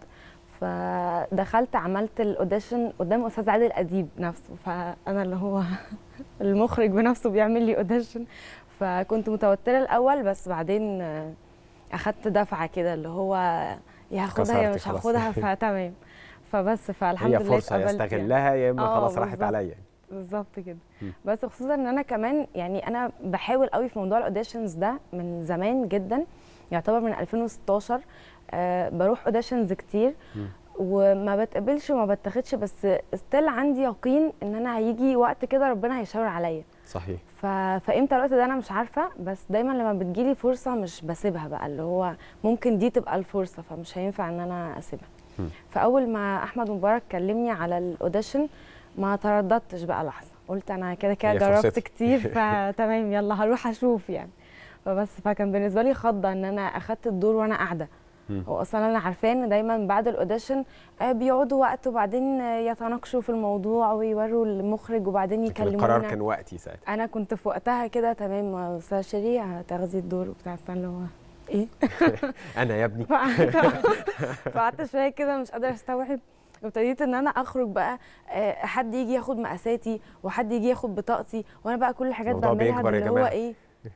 فدخلت عملت الاوديشن قدام استاذ عادل اديب نفسه فانا اللي هو المخرج بنفسه بيعمل لي اوديشن فكنت متوتره الاول بس بعدين آه، اخدت دفعه كده اللي هو يا هاخدها يا كسرتي مش خلاص. هاخدها فتمام فبس فالحمد هي لله فرصه اتقبلت يستغلها يا اما آه، خلاص راحت بالظبط. عليا بالظبط كده مم. بس خصوصا ان انا كمان يعني انا بحاول قوي في موضوع الاوديشنز ده من زمان جدا يعتبر من 2016 آه بروح اوديشنز كتير مم. وما بتقبلش وما بتاخدش بس ستيل عندي يقين ان انا هيجي وقت كده ربنا هيشاور عليا صحيح ف... فامتى الوقت ده انا مش عارفه بس دايما لما بتجيلي فرصه مش بسيبها بقى اللي هو ممكن دي تبقى الفرصه فمش هينفع ان انا اسيبها مم. فاول ما احمد مبارك كلمني على الاوديشن ما ترددتش بقى لحظه قلت انا كده كده هي جربت فرصتي. كتير فتمام يلا هروح اشوف يعني فبس فكان بالنسبه لي خضه ان انا اخدت الدور وانا قاعده مم. هو اصلا انا عارفاه ان دايما بعد الاوديشن آه، بيقعدوا وقت وبعدين آه، يتناقشوا في الموضوع ويوروا المخرج وبعدين لكن يكلمونا القرار كان وقتي ساعتها انا كنت في وقتها كده تمام استاذ شيري هتاخدي الدور وبتاع فاللي هو ايه انا يا ابني فقعدت فقعدت شويه كده مش قادره استوعب وابتديت ان انا اخرج بقى آه، حد يجي ياخد مقاساتي وحد يجي ياخد بطاقتي وانا بقى كل الحاجات الموضوع بعملها بيكبر يا اللي هو جماعة. ايه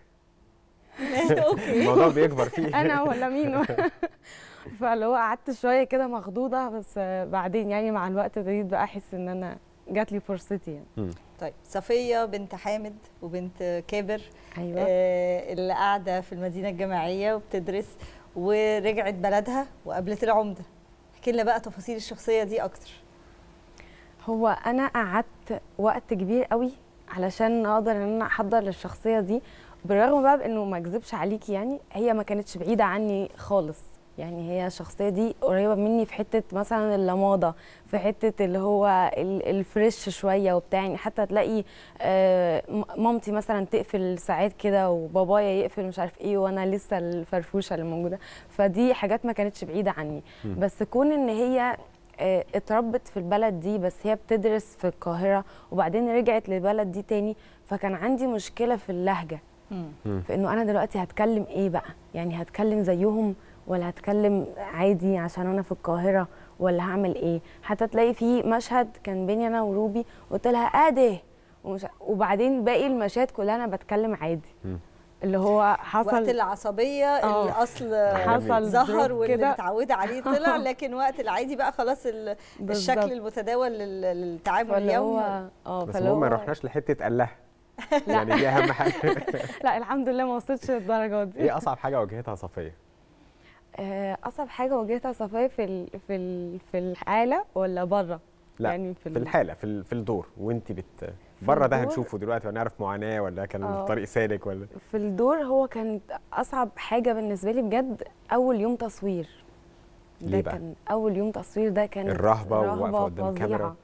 الموضوع بيكبر فيه انا ولا مين فاللي هو قعدت شويه كده مخضوضه بس آه، بعدين يعني مع الوقت ابتديت بقى احس ان انا جات لي فرصتي يعني طيب صفيه بنت حامد وبنت كابر أيوة. آه اللي قاعده في المدينه الجامعيه وبتدرس ورجعت بلدها وقابلت العمده احكي لنا بقى تفاصيل الشخصيه دي اكتر هو انا قعدت وقت كبير قوي علشان اقدر ان انا احضر للشخصيه دي بالرغم بقى بانه ما اكذبش عليكي يعني هي ما كانتش بعيده عني خالص يعني هي الشخصيه دي قريبه مني في حته مثلا اللماضه في حته اللي هو ال- الفريش شويه وبتاع يعني حتى تلاقي آه، م- مامتي مثلا تقفل ساعات كده وبابايا يقفل مش عارف ايه وانا لسه الفرفوشه اللي موجوده فدي حاجات ما كانتش بعيده عني مم. بس كون ان هي آه، اتربت في البلد دي بس هي بتدرس في القاهره وبعدين رجعت للبلد دي تاني فكان عندي مشكله في اللهجه في انه انا دلوقتي هتكلم ايه بقى يعني هتكلم زيهم ولا هتكلم عادي عشان انا في القاهره ولا هعمل ايه حتى تلاقي في مشهد كان بيني انا وروبي قلت لها ادي ومش وبعدين باقي المشاهد كلها انا بتكلم عادي اللي هو حصل وقت العصبيه آه. الاصل حصل ظهر drop واللي كده. متعوده عليه طلع لكن وقت العادي بقى خلاص ال- بالظبط. الشكل المتداول لل- للتعامل فاللي اليومي هو اه بس فاللي المهم ما هو رحناش لحته قال لها يعني دي اهم حاجه لا الحمد لله ما وصلتش للدرجه دي ايه اصعب حاجه واجهتها صفيه آه، اصعب حاجه واجهتها صفيه في ال في ال في الحاله ولا بره لا يعني في, في ال- الحاله في, ال- في الدور وانت بت بره ده الدور؟ هنشوفه دلوقتي ونعرف معاناه ولا كان آه. الطريق سالك ولا في الدور هو كانت اصعب حاجه بالنسبه لي بجد اول يوم تصوير ليه ده بقى؟ كان اول يوم تصوير ده كان الرهبة وواقفة قدام الكاميرا.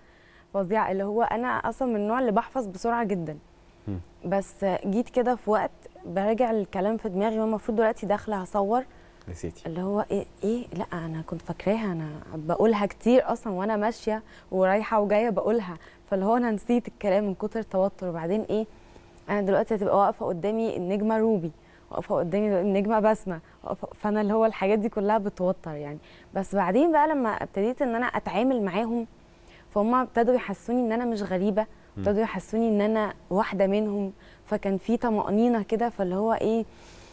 فظيعه اللي هو انا اصلا من النوع اللي بحفظ بسرعه جدا مم. بس جيت كده في وقت براجع الكلام في دماغي وانا المفروض دلوقتي داخله هصور نسيتي اللي هو ايه ايه لا انا كنت فاكراها انا بقولها كتير اصلا وانا ماشيه ورايحه وجايه بقولها فاللي هو انا نسيت الكلام من كتر التوتر وبعدين ايه انا دلوقتي هتبقى واقفه قدامي النجمه روبي واقفه قدامي النجمه بسمه واقفة فانا اللي هو الحاجات دي كلها بتوتر يعني بس بعدين بقى لما ابتديت ان انا اتعامل معاهم فهم ابتدوا يحسوني ان انا مش غريبه مم. ابتدوا يحسوني ان انا واحده منهم فكان في طمانينه كده فاللي هو ايه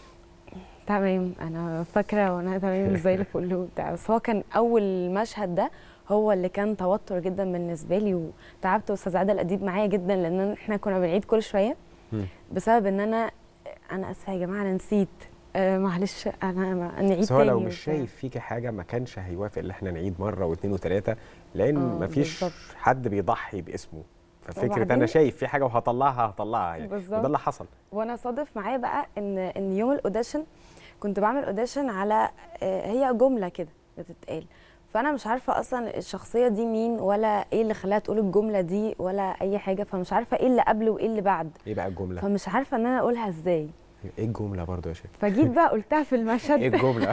تمام انا فاكره وانا تمام زي الفل وبتاع بس هو كان اول مشهد ده هو اللي كان توتر جدا بالنسبه لي وتعبت استاذ عادل اديب معايا جدا لان احنا كنا بنعيد كل شويه بسبب ان انا انا اسفه يا جماعه انا نسيت آه معلش انا ما- نعيد بس هو لو تاني مش وبتاع. شايف فيكي حاجه ما كانش هيوافق ان احنا نعيد مره واثنين وثلاثه لان آه، ما فيش بالظبط. حد بيضحي باسمه ففكره انا وبعدين- شايف في حاجه وهطلعها هطلعها يعني بالظبط. وده اللي حصل وانا صادف معايا بقى ان ان يوم الاوديشن كنت بعمل اوديشن على آه، هي جمله كده بتتقال فانا مش عارفه اصلا الشخصيه دي مين ولا ايه اللي خلاها تقول الجمله دي ولا اي حاجه فمش عارفه ايه اللي قبل وايه اللي بعد ايه بقى الجمله فمش عارفه ان انا اقولها ازاي ايه الجمله برضه يا شيخ فجيت بقى قلتها في المشهد ايه الجمله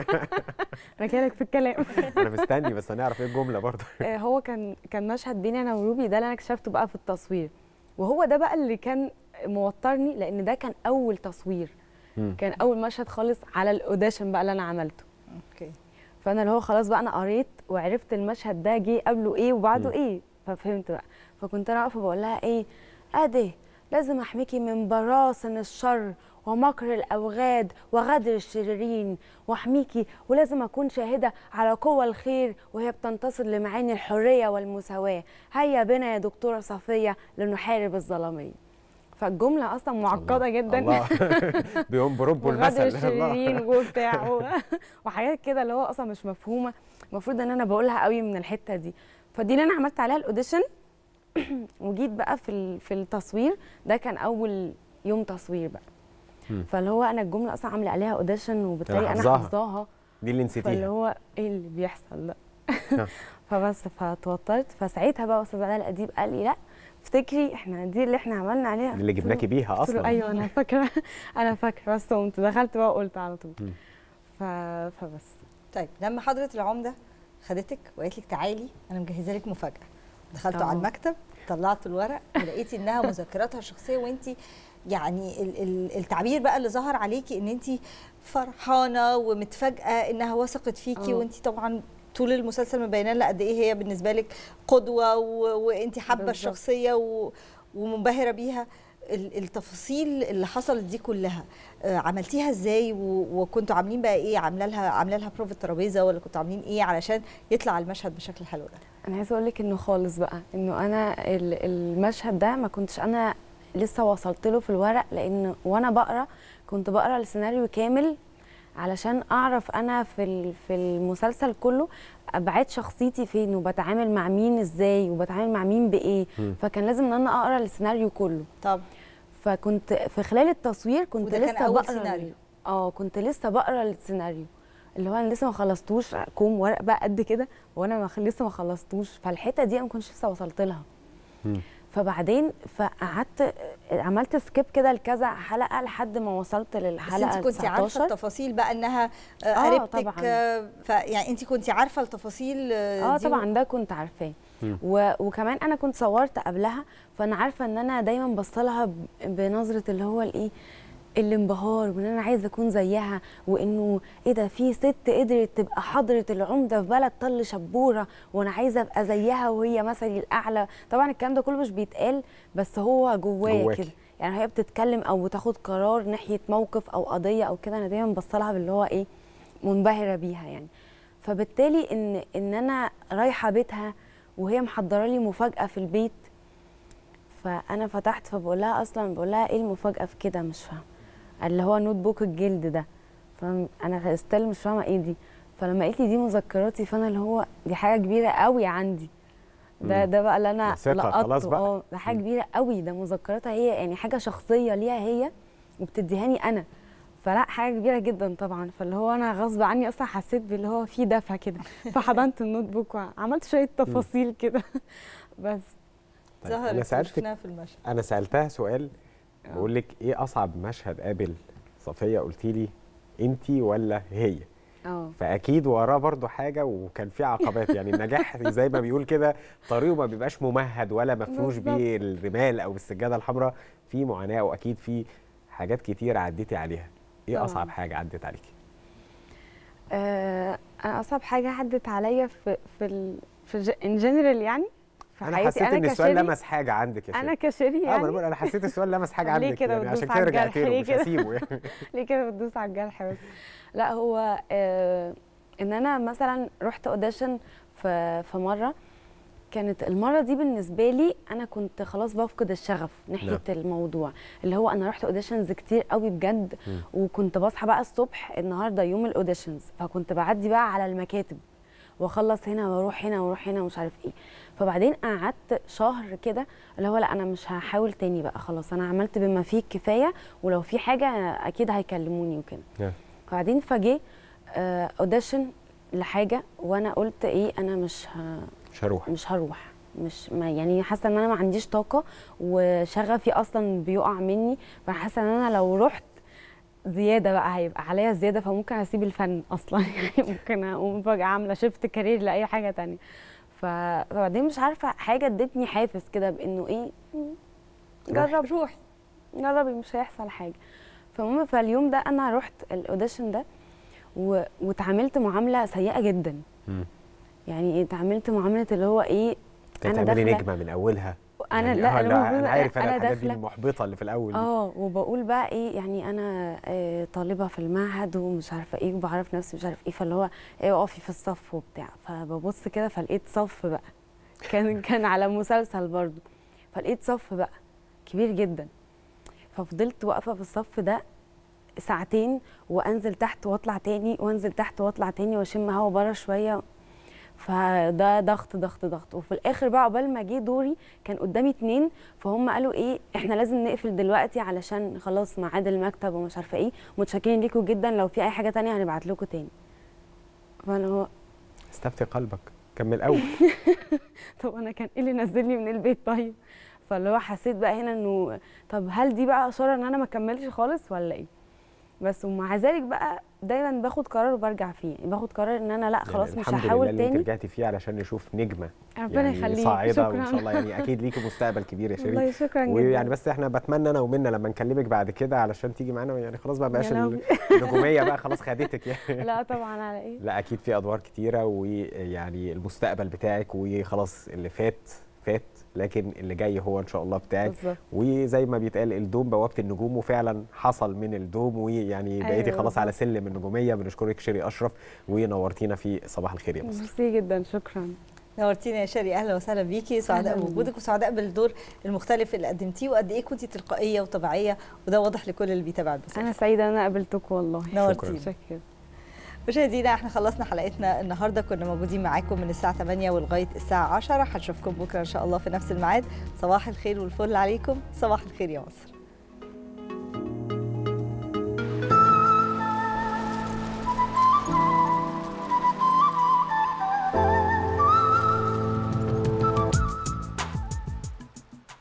انا جايلك في الكلام انا مستني بس هنعرف ايه الجمله برضه آه، هو كان كان مشهد بيني انا وروبي ده اللي انا اكتشفته بقى في التصوير وهو ده بقى اللي كان موترني لان ده كان اول تصوير مم. كان اول مشهد خالص على الاوديشن بقى اللي انا عملته اوكي فانا اللي هو خلاص بقى انا قريت وعرفت المشهد ده جه قبله ايه وبعده مم. ايه ففهمت بقى فكنت انا واقفه بقول لها ايه ادي لازم احميكي من براثن الشر ومكر الاوغاد وغدر الشريرين واحميكي ولازم اكون شاهده على قوى الخير وهي بتنتصر لمعاني الحريه والمساواه هيا بنا يا دكتوره صفيه لنحارب الظلاميه فالجمله اصلا معقده جدا الله بيقوم بربه وغدر المثل الشريرين وبتاع و- وحاجات كده اللي هو اصلا مش مفهومه المفروض ان انا بقولها قوي من الحته دي فدي اللي انا عملت عليها الاوديشن وجيت بقى في ال- في التصوير ده كان اول يوم تصوير بقى مم. فاللي هو انا الجمله اصلا عامله عليها اوديشن وبالتالي انا حافظاها. حافظاها دي اللي فاللي نسيتيها هو ايه اللي بيحصل ده ها. فبس فتوترت فساعتها بقى استاذ علاء الاديب قال لي لا افتكري احنا دي اللي احنا عملنا عليها دي اللي قلت له- جبناكي بيها قلت له أصلاً. ايوه انا فاكره انا فاكره بس قمت دخلت بقى وقلت على طول مم. ف... فبس طيب لما حضره العمده خدتك وقالت لك تعالي انا مجهزه لك مفاجاه دخلتوا آه. على المكتب طلعتوا الورق ولقيتي انها مذكراتها الشخصيه وانت يعني ال- ال- التعبير بقى اللي ظهر عليكي ان انت فرحانه ومتفاجئه انها وثقت فيكي آه. وانت طبعا طول المسلسل مبينه لها قد ايه هي بالنسبه لك قدوه و... وانت حابه بالظبط. الشخصيه و... ومنبهره بيها ال- التفاصيل اللي حصلت دي كلها آه، عملتيها ازاي و- وكنتوا عاملين بقى ايه عامله لها عامله لها بروف الترابيزه ولا كنتوا عاملين ايه علشان يطلع المشهد بالشكل الحلو ده انا عايزه اقول لك انه خالص بقى انه انا ال- المشهد ده ما كنتش انا لسه وصلت له في الورق لان وانا بقرا كنت بقرا السيناريو كامل علشان اعرف انا في ال- في المسلسل كله ابعاد شخصيتي فين وبتعامل مع مين ازاي وبتعامل مع مين بايه مم. فكان لازم ان انا اقرا السيناريو كله طب فكنت في خلال التصوير كنت وده كان لسه أول بقرا سيناريو. ال- اه كنت لسه بقرا السيناريو اللي هو انا لسه ما خلصتوش كوم ورق بقى قد كده وانا ما خ- لسه ما خلصتوش فالحته دي انا ما كنتش لسه وصلت لها فبعدين فقعدت عملت سكيب كده لكذا حلقه لحد ما وصلت بس للحلقه انت كنت عارفه 19 التفاصيل بقى انها آه، آه، قريبتك طبعاً. آه، فيعني انت كنت عارفه التفاصيل آه، اه دي طبعا ده كنت عارفاه و... وكمان انا كنت صورت قبلها فانا عارفه ان انا دايما بصلها ب... بنظره اللي هو الايه الانبهار وان انا عايزه اكون زيها وانه ايه ده في ست قدرت تبقى حضره العمده في بلد طل شبوره وانا عايزه ابقى زيها وهي مثلي الاعلى طبعا الكلام ده كله مش بيتقال بس هو جوايا جواكي. كده يعني هي بتتكلم او بتاخد قرار ناحيه موقف او قضيه او كده انا دايما بصلها باللي هو ايه منبهره بيها يعني فبالتالي ان ان انا رايحه بيتها وهي محضره لي مفاجاه في البيت فانا فتحت فبقول لها اصلا بقول لها ايه المفاجاه في كده مش فاهمه اللي هو نوت بوك الجلد ده فانا ستيل مش فاهمه ايه دي فلما قالت لي دي مذكراتي فانا اللي هو دي حاجه كبيره قوي عندي ده مم. ده بقى اللي انا ثقة، لقطته خلاص بقى. اه ده حاجه كبيره قوي ده مذكراتها هي يعني حاجه شخصيه ليها هي وبتديهاني انا فلا حاجه كبيره جدا طبعا فاللي هو انا غصب عني اصلا حسيت باللي هو في دفى كده فحضنت النوت بوك وعملت شويه تفاصيل كده بس طيب انا ظهرت سالتك وشفناها في المشهد انا سالتها سؤال بقول لك ايه اصعب مشهد قابل صفيه قلتي لي انت ولا هي اه فاكيد وراه برضو حاجه وكان في عقبات يعني النجاح زي ما بيقول كده طريقه ما بيبقاش ممهد ولا مفروش بالظبط. بيه الرمال او السجاده الحمراء في معاناه واكيد في حاجات كتير عديتي عليها ايه طبعاً. اصعب حاجه عدت عليكي آه، انا اصعب حاجه عدت عليا في في ال في ان جنرال يعني في انا حياتي حسيت ان السؤال كشيري- لمس حاجه عندك يا انا شيرين. كشيري اه ما يعني انا بقول انا حسيت السؤال لمس حاجه ليه عندك كده يعني عشان بتدوس كده على رجعت الجرح؟ له ليه مش كده؟ هسيبه يعني ليه كده بتدوس على الجرح بس لا هو آه ان انا مثلا رحت اوديشن في في مره كانت المره دي بالنسبه لي انا كنت خلاص بفقد الشغف ناحيه نعم. الموضوع اللي هو انا رحت اوديشنز كتير قوي بجد مم. وكنت بصحى بقى الصبح النهارده يوم الاوديشنز فكنت بعدي بقى على المكاتب واخلص هنا واروح هنا واروح هنا ومش عارف ايه فبعدين قعدت شهر كده اللي هو لا انا مش هحاول تاني بقى خلاص انا عملت بما فيه الكفايه ولو في حاجه اكيد هيكلموني وكده بعدين فجه آه، اوديشن لحاجه وانا قلت ايه انا مش ه... مش هروح مش هروح مش ما يعني حاسه ان انا ما عنديش طاقه وشغفي اصلا بيقع مني فحاسه ان انا لو رحت زياده بقى هيبقى عليا زياده فممكن اسيب الفن اصلا يعني ممكن اقوم فجاه عامله شيفت كارير لاي حاجه تانية ف- فبعدين مش عارفه حاجه ادتني حافز كده بانه ايه جرب روحي جربي مش هيحصل حاجه فالمهم فاليوم ده انا رحت الاوديشن ده و... واتعاملت معامله سيئه جدا مم. يعني اتعاملت معامله اللي هو ايه تعملي داخلة- نجمه من اولها انا يعني لا آه، انا لا المفروض انا عارف انا انا الحاجات دي داخله المحبطه اللي في الاول دي. اه وبقول بقى ايه يعني انا آه طالبه في المعهد ومش عارفه ايه وبعرف نفسي مش عارف ايه فاللي هو ايه اقفي في الصف وبتاع فببص كده فلقيت صف بقى كان كان على مسلسل برضو فلقيت صف بقى كبير جدا ففضلت واقفه في الصف ده ساعتين وانزل تحت واطلع تاني وانزل تحت واطلع تاني واشم هوا بره شويه فده ضغط ضغط ضغط وفي الاخر بقى عقبال ما جه دوري كان قدامي اتنين فهم قالوا ايه احنا لازم نقفل دلوقتي علشان خلاص ميعاد المكتب ومش عارفه ايه متشكرين ليكم جدا لو في اي حاجه تانية هنبعت لكم تاني فانا هو استفتي قلبك كان من الاول طب انا كان ايه اللي نزلني من البيت طيب فاللي هو حسيت بقى هنا انه طب هل دي بقى اشاره ان انا ما اكملش خالص ولا ايه بس ومع ذلك بقى دايما باخد قرار وبرجع فيه يعني باخد قرار ان انا لا خلاص يعني مش الحمد لله هحاول اللي انت تاني رجعتي فيه علشان نشوف نجمه ربنا يعني يخليك، صاعده وان شكراً. شاء الله يعني اكيد ليكي مستقبل كبير يا شيرين والله شكراً جداً. ويعني بس احنا بتمنى انا ومنى لما نكلمك بعد كده علشان تيجي معانا يعني خلاص بقى بقاش يا لهوي. النجوميه بقى خلاص خدتك يعني لا طبعا على ايه لا اكيد في ادوار كتيره ويعني المستقبل بتاعك وخلاص اللي فات فات لكن اللي جاي هو ان شاء الله بتاعك بالظبط. وزي ما بيتقال الدوم بوابه النجوم وفعلا حصل من الدوم ويعني أيوة بقيتي خلاص بالظبط. على سلم النجوميه بنشكرك شيري اشرف ونورتينا في صباح الخير يا مصر ميرسي جدا شكرا نورتينا يا شاري اهلا وسهلا بيكي سعداء أهلاً بوجودك وسعداء بالدور المختلف اللي قدمتيه وقد ايه كنتي تلقائيه وطبيعيه وده واضح لكل اللي بيتابع المسلسل انا سعيده ان انا قابلتكم والله نورتينا. شكرا مشاهدينا احنا خلصنا حلقتنا النهارده كنا موجودين معاكم من الساعه 8 ولغايه الساعه 10 هنشوفكم بكره ان شاء الله في نفس الميعاد صباح الخير والفل عليكم صباح الخير يا مصر